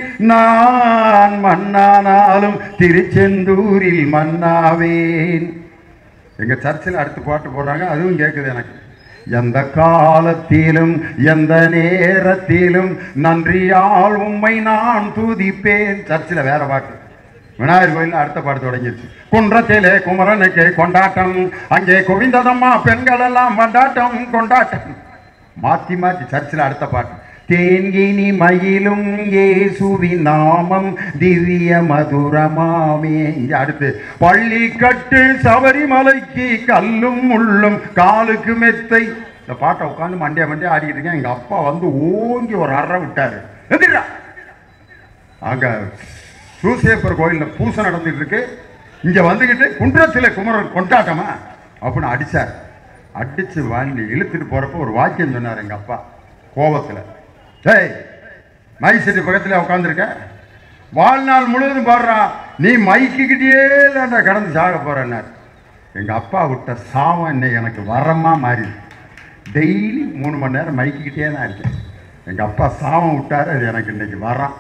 நான் மண்ணானாலும் திருச்செந்தூரில் மண்ணாவேன் எங்க சர்ச்சில் அடுத்து பாட்டு போடுறாங்க அதுவும் கேட்குது எனக்கு எந்த காலத்திலும் எந்த நேரத்திலும் நன்றியால் உம்மை நான் துதிப்பேன் சர்ச்சில் வேற பாட்டு விநாயகர் கோயில் அடுத்த பாட்டு தொடங்கிருச்சு குன்றத்திலே குமரனுக்கு கொண்டாட்டம் அங்கே குவிந்ததம்மா பெண்கள் எல்லாம் கொண்டாட்டம் கொண்டாட்டம் மாத்தி மாத்தி சர்ச்சில் அடுத்த பாட்டு தேன்கினி மயிலும் இயேசுவி நாமம் திவ்ய மதுரமாமே இங்க அடுத்து பள்ளி கட்டு சபரிமலைக்கு கல்லும் முள்ளும் காலுக்கு மெத்தை இந்த பாட்டை உட்காந்து மண்டியா மண்டியா ஆடிக்கிட்டு இருக்கேன் எங்க அப்பா வந்து ஓங்கி ஒரு அறை விட்டாரு எந்திரா அங்க சூசேப்பர் கோயிலில் பூசை நடந்துட்டு இருக்கு இங்க வந்துக்கிட்டு குன்றத்தில் குமரன் கொண்டாட்டமா அப்படின்னு அடிச்சார் அடிச்சு வாங்கி இழுத்துட்டு போறப்ப ஒரு வாக்கியம் சொன்னார் எங்க அப்பா கோபத்துல டேய் மைசெட்டு பக்கத்துல உட்காந்துருக்க வாழ்நாள் முழுவதும் பாடுறான் நீ மைக்குக்கிட்டே தான்டா கடந்து சாக போறேன்னார் எங்க அப்பா விட்ட சாமம் இன்னைக்கு எனக்கு வரமா மாறி டெய்லி மூணு மணி நேரம் மைக்கிக்கிட்டே தான் இருக்கேன் எங்க அப்பா சாமம் விட்டாரு அது எனக்கு இன்னைக்கு வரான்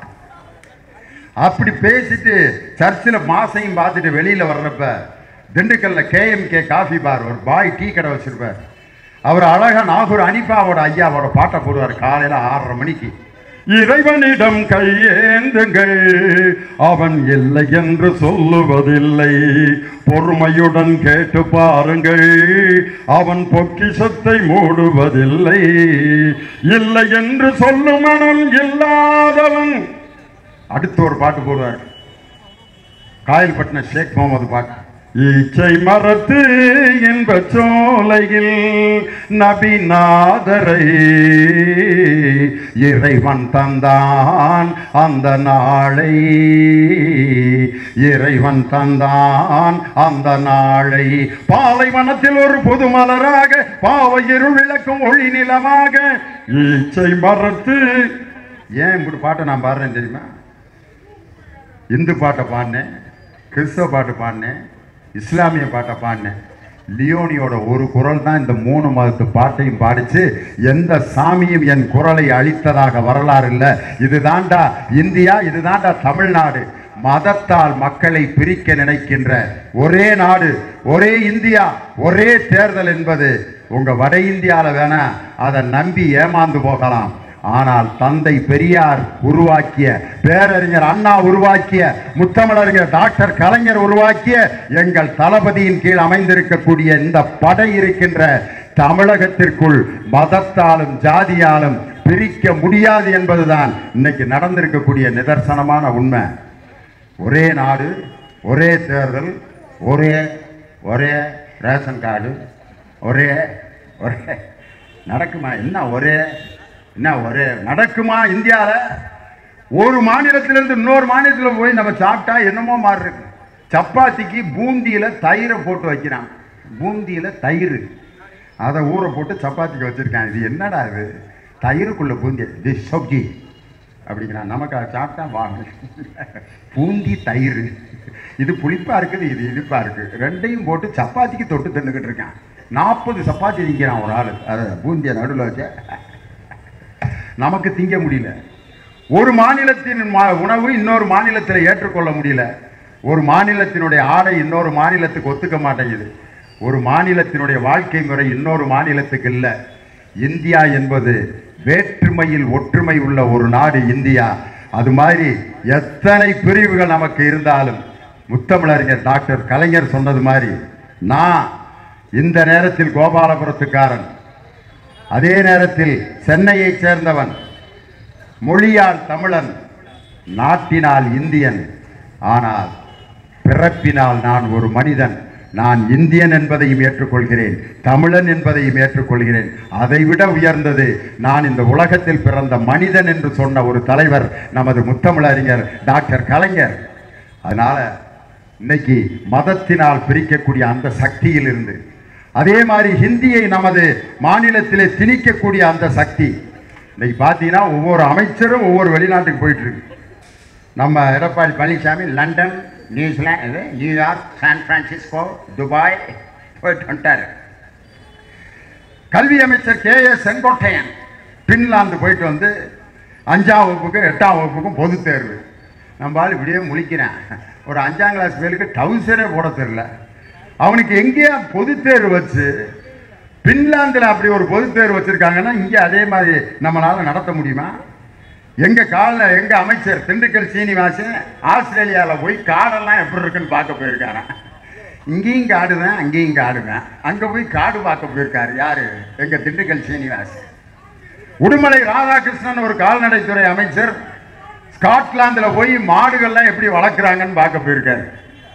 அப்படி பேசிட்டு சர்ச்சில் மாசையும் பார்த்துட்டு வெளியில் வர்றப்ப திண்டுக்கல்ல கேஎம்கே காஃபி பார் ஒரு பாய் டீ கடை வச்சிருப்பார் அவர் அழகா நாகூர் அனிபாவோட ஐயாவோட பாட்டை போடுவார் காலையில் ஆறரை மணிக்கு இறைவனிடம் கையேந்துங்கள் அவன் இல்லை என்று சொல்லுவதில்லை பொறுமையுடன் கேட்டு பாருங்கள் அவன் பொக்கிஷத்தை மூடுவதில்லை இல்லை என்று சொல்லும் மனம் இல்லாதவன் அடுத்து ஒரு பாட்டு போடுவார் காயல்பட்டின ஷேக் முகமது பாட்டு ஈச்சை மரத்து என்ப சோலையில் நபிநாதரை இறைவன் தந்தான் அந்த நாளை இறைவன் தந்தான் அந்த நாளை பாலைவனத்தில் ஒரு புது மலராக பாவை இருள் விளக்கும் ஒளி நிலமாக ஈச்சை மரத்து ஏன் இப்படி பாட்டை நான் பாடுறேன் தெரியுமா இந்து பாட்டை பாடினேன் கிறிஸ்தவ பாட்டு பாடினேன் இஸ்லாமிய பாட்டை பாடினேன் லியோனியோட ஒரு குரல் தான் இந்த மூணு மதத்து பாட்டையும் பாடிச்சு எந்த சாமியும் என் குரலை அழித்ததாக வரலாறு இல்லை இதுதான்டா இந்தியா இதுதான்டா தமிழ்நாடு மதத்தால் மக்களை பிரிக்க நினைக்கின்ற ஒரே நாடு ஒரே இந்தியா ஒரே தேர்தல் என்பது உங்க வட இந்தியால வேணா அதை நம்பி ஏமாந்து போகலாம் ஆனால் தந்தை பெரியார் உருவாக்கிய பேரறிஞர் அண்ணா உருவாக்கிய முத்தமிழறிஞர் டாக்டர் கலைஞர் உருவாக்கிய எங்கள் தளபதியின் கீழ் அமைந்திருக்கக்கூடிய இந்த படை இருக்கின்ற தமிழகத்திற்குள் மதத்தாலும் ஜாதியாலும் பிரிக்க முடியாது என்பதுதான் இன்னைக்கு நடந்திருக்கக்கூடிய நிதர்சனமான உண்மை ஒரே நாடு ஒரே தேர்தல் ஒரே ஒரே ரேஷன் கார்டு ஒரே ஒரே நடக்குமா என்ன ஒரே என்ன ஒரே நடக்குமா இந்தியாவில் ஒரு மாநிலத்திலிருந்து இன்னொரு மாநிலத்தில் போய் நம்ம சாப்பிட்டா என்னமோ மாறி இருக்கு சப்பாத்திக்கு பூந்தியில் தயிரை போட்டு வைக்கிறான் பூந்தியில் தயிர் அதை ஊற போட்டு சப்பாத்திக்கு வச்சுருக்கான் இது என்னடா இது தயிருக்குள்ள பூந்தி தி சப்ஜி அப்படிங்கிறான் நமக்கு அதை சாப்பிட்டா வாங்க பூந்தி தயிர் இது புளிப்பா இருக்குது இது இனிப்பா இருக்கு ரெண்டையும் போட்டு சப்பாத்திக்கு தொட்டு தின்னுக்கிட்டு இருக்கான் நாற்பது சப்பாத்தி திங்கிறான் ஒரு ஆள் அதை பூந்தியை நடுவில் வச்ச நமக்கு திங்க முடியல ஒரு மாநிலத்தின் மா- உணவு இன்னொரு மாநிலத்தில் ஏற்றுக்கொள்ள முடியல ஒரு மாநிலத்தினுடைய ஆடை இன்னொரு மாநிலத்துக்கு ஒத்துக்க மாட்டேங்குது ஒரு மாநிலத்தினுடைய வாழ்க்கை முறை இன்னொரு மாநிலத்துக்கு இல்லை இந்தியா என்பது வேற்றுமையில் ஒற்றுமை உள்ள ஒரு நாடு இந்தியா அது மாதிரி எத்தனை பிரிவுகள் நமக்கு இருந்தாலும் முத்தமிழறிஞர் டாக்டர் கலைஞர் சொன்னது மாதிரி நான் இந்த நேரத்தில் கோபாலபுரத்துக்காரன் அதே நேரத்தில் சென்னையைச் சேர்ந்தவன் மொழியால் தமிழன் நாட்டினால் இந்தியன் ஆனால் பிறப்பினால் நான் ஒரு மனிதன் நான் இந்தியன் என்பதையும் ஏற்றுக்கொள்கிறேன் தமிழன் என்பதையும் ஏற்றுக்கொள்கிறேன் அதைவிட உயர்ந்தது நான் இந்த உலகத்தில் பிறந்த மனிதன் என்று சொன்ன ஒரு தலைவர் நமது முத்தமிழறிஞர் டாக்டர் கலைஞர் அதனால இன்னைக்கு மதத்தினால் பிரிக்கக்கூடிய அந்த சக்தியில் இருந்து அதே மாதிரி ஹிந்தியை நமது மாநிலத்திலே திணிக்கக்கூடிய அந்த சக்தி இன்னைக்கு பார்த்தீங்கன்னா ஒவ்வொரு அமைச்சரும் ஒவ்வொரு வெளிநாட்டுக்கு போயிட்டு இருக்கு நம்ம Edappadi Palaniswami London New Zealand New York San Francisco Dubai போயிட்டு வந்துட்டாரு கல்வி அமைச்சர் கே எஸ் செங்கோட்டையன் பின்லாந்து போயிட்டு வந்து அஞ்சாம் வகுப்புக்கும் எட்டாம் வகுப்புக்கும் பொதுத் தேர்வு நம்ம ஆள் இப்படியே முழிக்கிறேன் ஒரு அஞ்சாம் கிளாஸ் பேருக்கு டவுசரே போட தெரில அவனுக்கு எங்கேயா பொதுத் தேர்வு வச்சு பின்லாந்தில் அப்படி ஒரு பொதுத் தேர்வு வச்சுருக்காங்கன்னா இங்கே அதே மாதிரி நம்மளால் நடத்த முடியுமா எங்க காலில் எங்க அமைச்சர் திண்டுக்கல் சீனிவாசன் ஆஸ்திரேலியாவில் போய் காடெல்லாம் எப்படி இருக்குன்னு பார்க்க போயிருக்காராம் இங்கேயும் காடுவேன் அங்கேயும் காடுவேன் அங்கே போய் காடு பார்க்க போயிருக்காரு யாரு எங்க திண்டுக்கல் சீனிவாசன் உடுமலை ராதாகிருஷ்ணன் ஒரு கால்நடைத்துறை அமைச்சர் ஸ்காட்லாந்தில் போய் மாடுகள்லாம் எப்படி வளர்க்குறாங்கன்னு பார்க்க போயிருக்காரு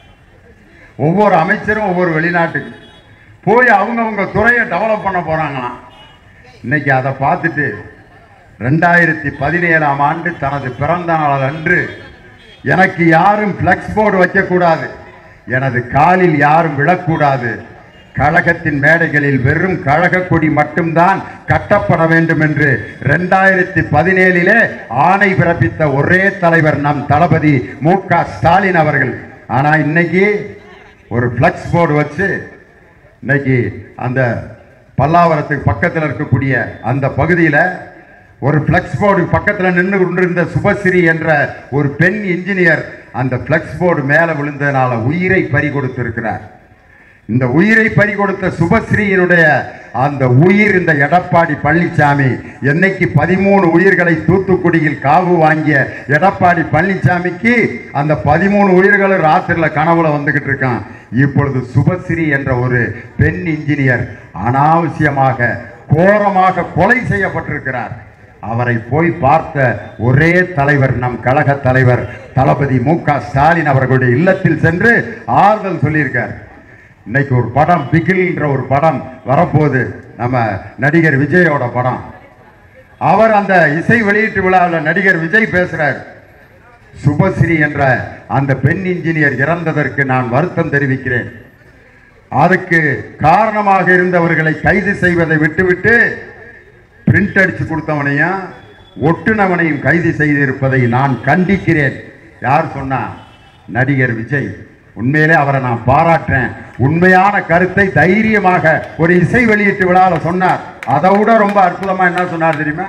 ஒவ்வொரு அமைச்சரும் ஒவ்வொரு வெளிநாட்டுக்கு போய் அவங்கவங்க துறையை டெவலப் பண்ண போகிறாங்களாம் இன்னைக்கு அதை பார்த்துட்டு ரெண்டாயிரத்தி பதினேழாம் ஆண்டு தனது பிறந்த நாள் அன்று எனக்கு யாரும் ஃப்ளெக்ஸ் போர்டு வைக்கக்கூடாது எனது காலில் யாரும் விழக்கூடாது கழகத்தின் மேடைகளில் வெறும் கழக கொடி மட்டும்தான் கட்டப்பட வேண்டும் என்று ரெண்டாயிரத்தி பதினேழிலே ஆணை பிறப்பித்த ஒரே தலைவர் நம் தளபதி மு க ஸ்டாலின் அவர்கள் ஆனா இன்னைக்கு ஒரு ஃப்ளெக்ஸ் போர்டு வச்சு இன்னைக்கு அந்த பல்லாவரத்துக்கு பக்கத்தில் இருக்கக்கூடிய அந்த பகுதியில் ஒரு ஃப்ளெக்ஸ் போர்டு பக்கத்தில் நின்று கொண்டிருந்த சுபஸ்ரீ என்ற ஒரு பெண் இன்ஜினியர் அந்த ஃப்ளெக்ஸ் போர்டு மேலே விழுந்ததுனால உயிரை பறி கொடுத்திருக்கிறார் இந்த உயிரை பறி கொடுத்த சுபஸ்ரீயினுடைய அந்த உயிர் இந்த எடப்பாடி பழனிசாமி என்னைக்கு பதிமூணு உயிர்களை தூத்துக்குடியில் காவு வாங்கிய எடப்பாடி பழனிசாமிக்கு அந்த பதிமூணு உயிர்களும் ராத்திரில கனவுல வந்துகிட்டு இருக்கான் இப்பொழுது சுபஸ்ரீ என்ற ஒரு பெண் இன்ஜினியர் அனாவசியமாக கோரமாக கொலை செய்யப்பட்டிருக்கிறார் அவரை போய் பார்த்த ஒரே தலைவர் நம் கழக தலைவர் தளபதி மு க ஸ்டாலின் அவர்களுடைய இல்லத்தில் சென்று ஆறுதல் சொல்லியிருக்கார் இன்னைக்கு ஒரு படம் பிகில்ன்ற ஒரு படம் வரப்போகுது நம்ம நடிகர் விஜயோட படம் அவர் அந்த இசை வெளியீட்டு விழாவில் நடிகர் விஜய் பேசுறார் சுபஸ்ரீ என்ற அந்த பெண் இன்ஜினியர் இறந்ததற்கு நான் வருத்தம் தெரிவிக்கிறேன் அதுக்கு காரணமாக இருந்தவர்களை கைது செய்வதை விட்டுவிட்டு பிரிண்ட் அடிச்சு கொடுத்தவனையும் ஒட்டுனவனையும் கைது செய்திருப்பதை நான் கண்டிக்கிறேன் யார் சொன்னா நடிகர் விஜய் உண்மையிலே அவரை நான் பாராட்டுறேன் உண்மையான கருத்தை தைரியமாக ஒரு இசை வெளியீட்டு விழாவில் சொன்னார் அதை விட ரொம்ப அற்புதமா என்ன சொன்னார் தெரியுமா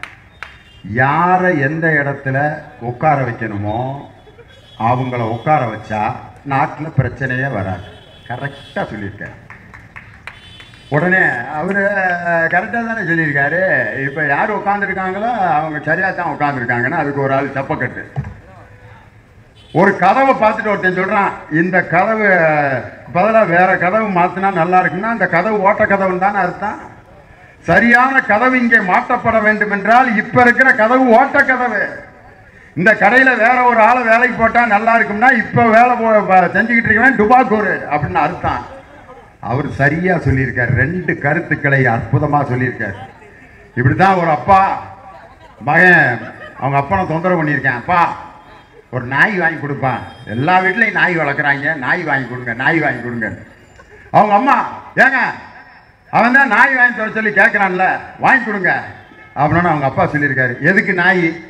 யாரை எந்த இடத்துல உட்கார வைக்கணுமோ அவங்கள உட்கார வச்சா நாட்டில் பிரச்சனையே வராது கரெக்டாக சொல்லியிருக்காரு உடனே அவர் கரெக்டாக தானே சொல்லியிருக்காரு இப்போ யார் உட்காந்துருக்காங்களோ அவங்க சரியாக தான் உட்காந்துருக்காங்கன்னா அதுக்கு ஒரு ஆள் தப்பக்கட்டு ஒரு கதவை பார்த்துட்டு ஒருத்தன் சொல்கிறான் இந்த கதவு பதிலாக வேற கதவு மாற்றினா நல்லா இருக்குன்னா அந்த கதவு ஓட்ட கதவுன்னு தானே அர்த்தம் சரியான கதவு இங்கே மாற்றப்பட வேண்டும் என்றால் இப்ப இருக்கிற கதவு ஓட்ட கதவு இந்த கடையில வேற ஒரு ஆளை வேலைக்கு போட்டா நல்லா இருக்கும்னா இப்ப வேலை போ- ப- செஞ்சுக்கிட்டு இருக்கவன் டுபாக்கூர் அப்படின்னு அர்த்தம் அவர் சரியா சொல்லியிருக்கார் ரெண்டு கருத்துக்களை அற்புதமா சொல்லியிருக்கார் இப்படிதான் ஒரு அப்பா மகன் அவங்க அப்பனை தொந்தரவு பண்ணியிருக்கேன் அப்பா ஒரு நாய் வாங்கி கொடுப்பான் எல்லா வீட்லையும் நாய் வளர்க்குறாங்க நாய் வாங்கி கொடுங்க நாய் வாங்கி கொடுங்க அவங்க அம்மா ஏங்க அவன் தான் நாய் வாங்கி தர சொல்லி கேட்குறான்ல வாங்கி கொடுங்க அப்படின்னு அவங்க அப்பா சொல்லியிருக்காரு எதுக்கு நாய்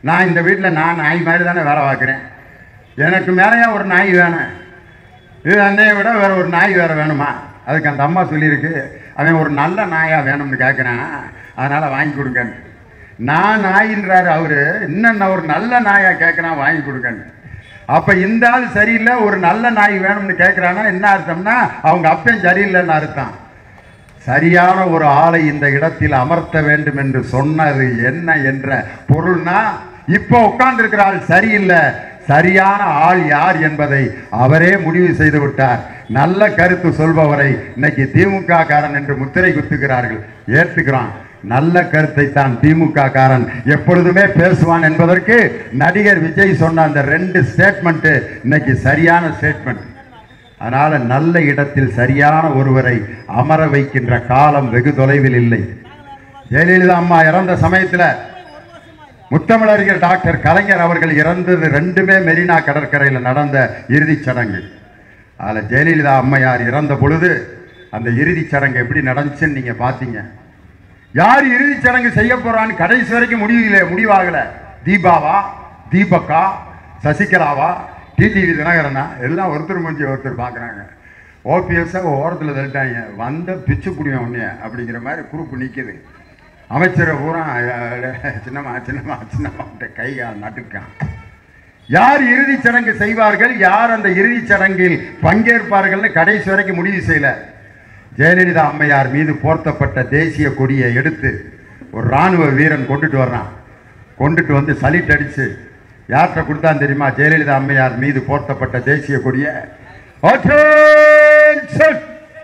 நான் இந்த வீட்டில் நான் நாய் மாதிரி தானே வேலை பார்க்குறேன் எனக்கு மேலேயே ஒரு நாய் வேணும் இது அன்னையை விட வேற ஒரு நாய் வேற வேணுமா அதுக்கு அந்த அம்மா சொல்லியிருக்கு அவன் ஒரு நல்ல நாயா வேணும்னு கேட்குறான் அதனால் வாங்கி கொடுங்கன்னு நான் நாயின்றாரு அவரு இன்னும் நான் ஒரு நல்ல நாயா கேட்குறான் வாங்கி கொடுங்கன்னு அப்போ இந்த ஆள் சரியில்லை ஒரு நல்ல நாய் வேணும்னு கேட்குறான்னா என்ன அர்த்தம்னா அவங்க அப்பன் சரியில்லைன்னு அர்த்தம் சரியான ஒரு ஆளை இந்த இடத்தில் அமர்த்த வேண்டும் என்று சொன்னது என்ன என்ற பொருள்னா இப்போ உட்கார்ந்திருக்கிற ஆள் சரியில்லை சரியான ஆள் யார் என்பதை அவரே முடிவு செய்து விட்டார் நல்ல கருத்து சொல்பவரை இன்னைக்கு திமுக காரன் என்று முத்திரை குத்துகிறார்கள் ஏற்றுக்கிறான் நல்ல கருத்தை தான் திமுக காரன் எப்பொழுதுமே பேசுவான் என்பதற்கு நடிகர் விஜய் சொன்ன அந்த ரெண்டு ஸ்டேட்மெண்ட் இன்னைக்கு சரியான ஸ்டேட்மெண்ட் அதனால நல்ல இடத்தில் சரியான ஒருவரை அமர வைக்கின்ற காலம் வெகு தொலைவில் இல்லை ஜெயலலிதா அம்மா இறந்த சமயத்தில் முத்தமிழறிஞர் டாக்டர் கலைஞர் அவர்கள் இறந்தது ரெண்டுமே மெரினா கடற்கரையில் நடந்த இறுதிச் சடங்கு அதில் ஜெயலலிதா அம்மையார் இறந்த பொழுது அந்த இறுதிச் சடங்கு எப்படி நடந்துச்சுன்னு நீங்கள் பார்த்தீங்க யார் இறுதிச் சடங்கு செய்ய போறான்னு கடைசி வரைக்கும் முடியல முடிவாகல தீபாவா தீபக்கா சசிகலாவா டிடிவி தினகரனா எல்லாம் ஒருத்தர் முடிஞ்சு ஒருத்தர் பார்க்குறாங்க ஓபிஎஸ்ஸை ஓரத்தில் தள்ளிட்டாங்க வந்த பிச்சு குடியும் உடனே அப்படிங்கிற மாதிரி குரூப் நிற்குது அமைச்சரை பூரா அஹ், சின்னம்மா சின்னம்மா சின்னம்மாட்ட கை கால் நட்டுக்கான் யார் இறுதிச் சடங்கு செய்வார்கள் யார் அந்த இறுதிச் சடங்கில் பங்கேற்பார்கள்னு கடைசி வரைக்கும் முடிவு செய்யல ஜெயலலிதா அம்மையார் மீது போர்த்தப்பட்ட தேசிய கொடியை எடுத்து ஒரு ராணுவ வீரன் கொண்டுட்டு வர்றான் கொண்டுட்டு வந்து சலிட் அடிச்சு யார்கிட்ட கொடுத்தான் தெரியுமா ஜெயலலிதா அம்மையார் மீது போர்த்தப்பட்ட தேசிய கொடியை Attention!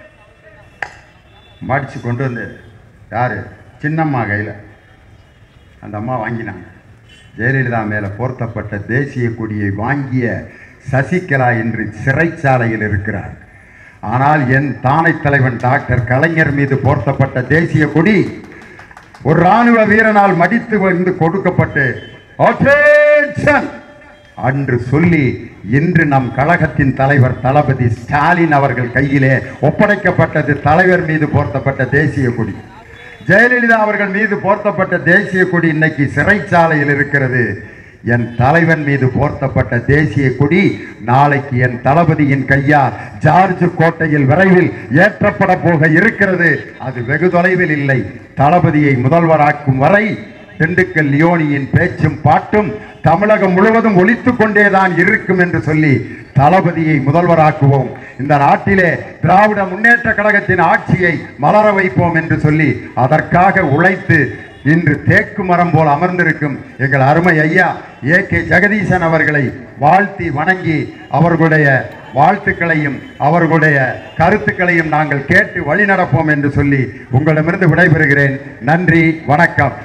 மடிச்சு கொண்டு வந்து யாரு சின்னம்மா கையில் அந்த அம்மா வாங்கினாங்க ஜெயலலிதா மேலே போர்த்தப்பட்ட தேசிய கொடியை வாங்கிய சசிகலா இன்று சிறைச்சாலையில் இருக்கிறார் ஆனால் என் தானை தலைவன் டாக்டர் கலைஞர் மீது போர்த்தப்பட்ட தேசிய கொடி ஒரு ராணுவ வீரனால் மடித்து வந்து கொடுக்கப்பட்டு "Attention!" அன்று சொல்லி இன்று நம் கழகத்தின் தலைவர் தளபதி ஸ்டாலின் அவர்கள் கையிலே ஒப்படைக்கப்பட்டது தலைவர் மீது போர்த்தப்பட்ட தேசிய கொடி ஜெயலலிதா அவர்கள் மீது போர்த்தப்பட்ட தேசிய கொடி இன்னைக்கு சிறைச்சாலையில் இருக்கிறது என் தலைவன் மீது போர்த்தப்பட்ட தேசிய கொடி நாளைக்கு என் தளபதியின் கையால் ஜார்ஜ் கோட்டையில் விரைவில் ஏற்றப்பட போக இருக்கிறது அது வெகு தொலைவில் இல்லை தளபதியை முதல்வராக்கும் வரை திண்டுக்கல் லியோனியின் பேச்சும் பாட்டும் தமிழகம் முழுவதும் ஒலித்துக் கொண்டேதான் இருக்கும் என்று சொல்லி தளபதியை முதல்வராக்குவோம் இந்த நாட்டிலே திராவிட முன்னேற்ற கழகத்தின் ஆட்சியை மலர வைப்போம் என்று சொல்லி அதற்காக உழைத்து இன்று தேக்கு மரம் போல் அமர்ந்திருக்கும் எங்கள் அருமை ஐயா ஏ கே ஜெகதீசன் அவர்களை வாழ்த்தி வணங்கி அவர்களுடைய வாழ்த்துக்களையும் அவர்களுடைய கருத்துக்களையும் நாங்கள் கேட்டு வழிநடப்போம் என்று சொல்லி உங்களிடமிருந்து விடைபெறுகிறேன் நன்றி வணக்கம்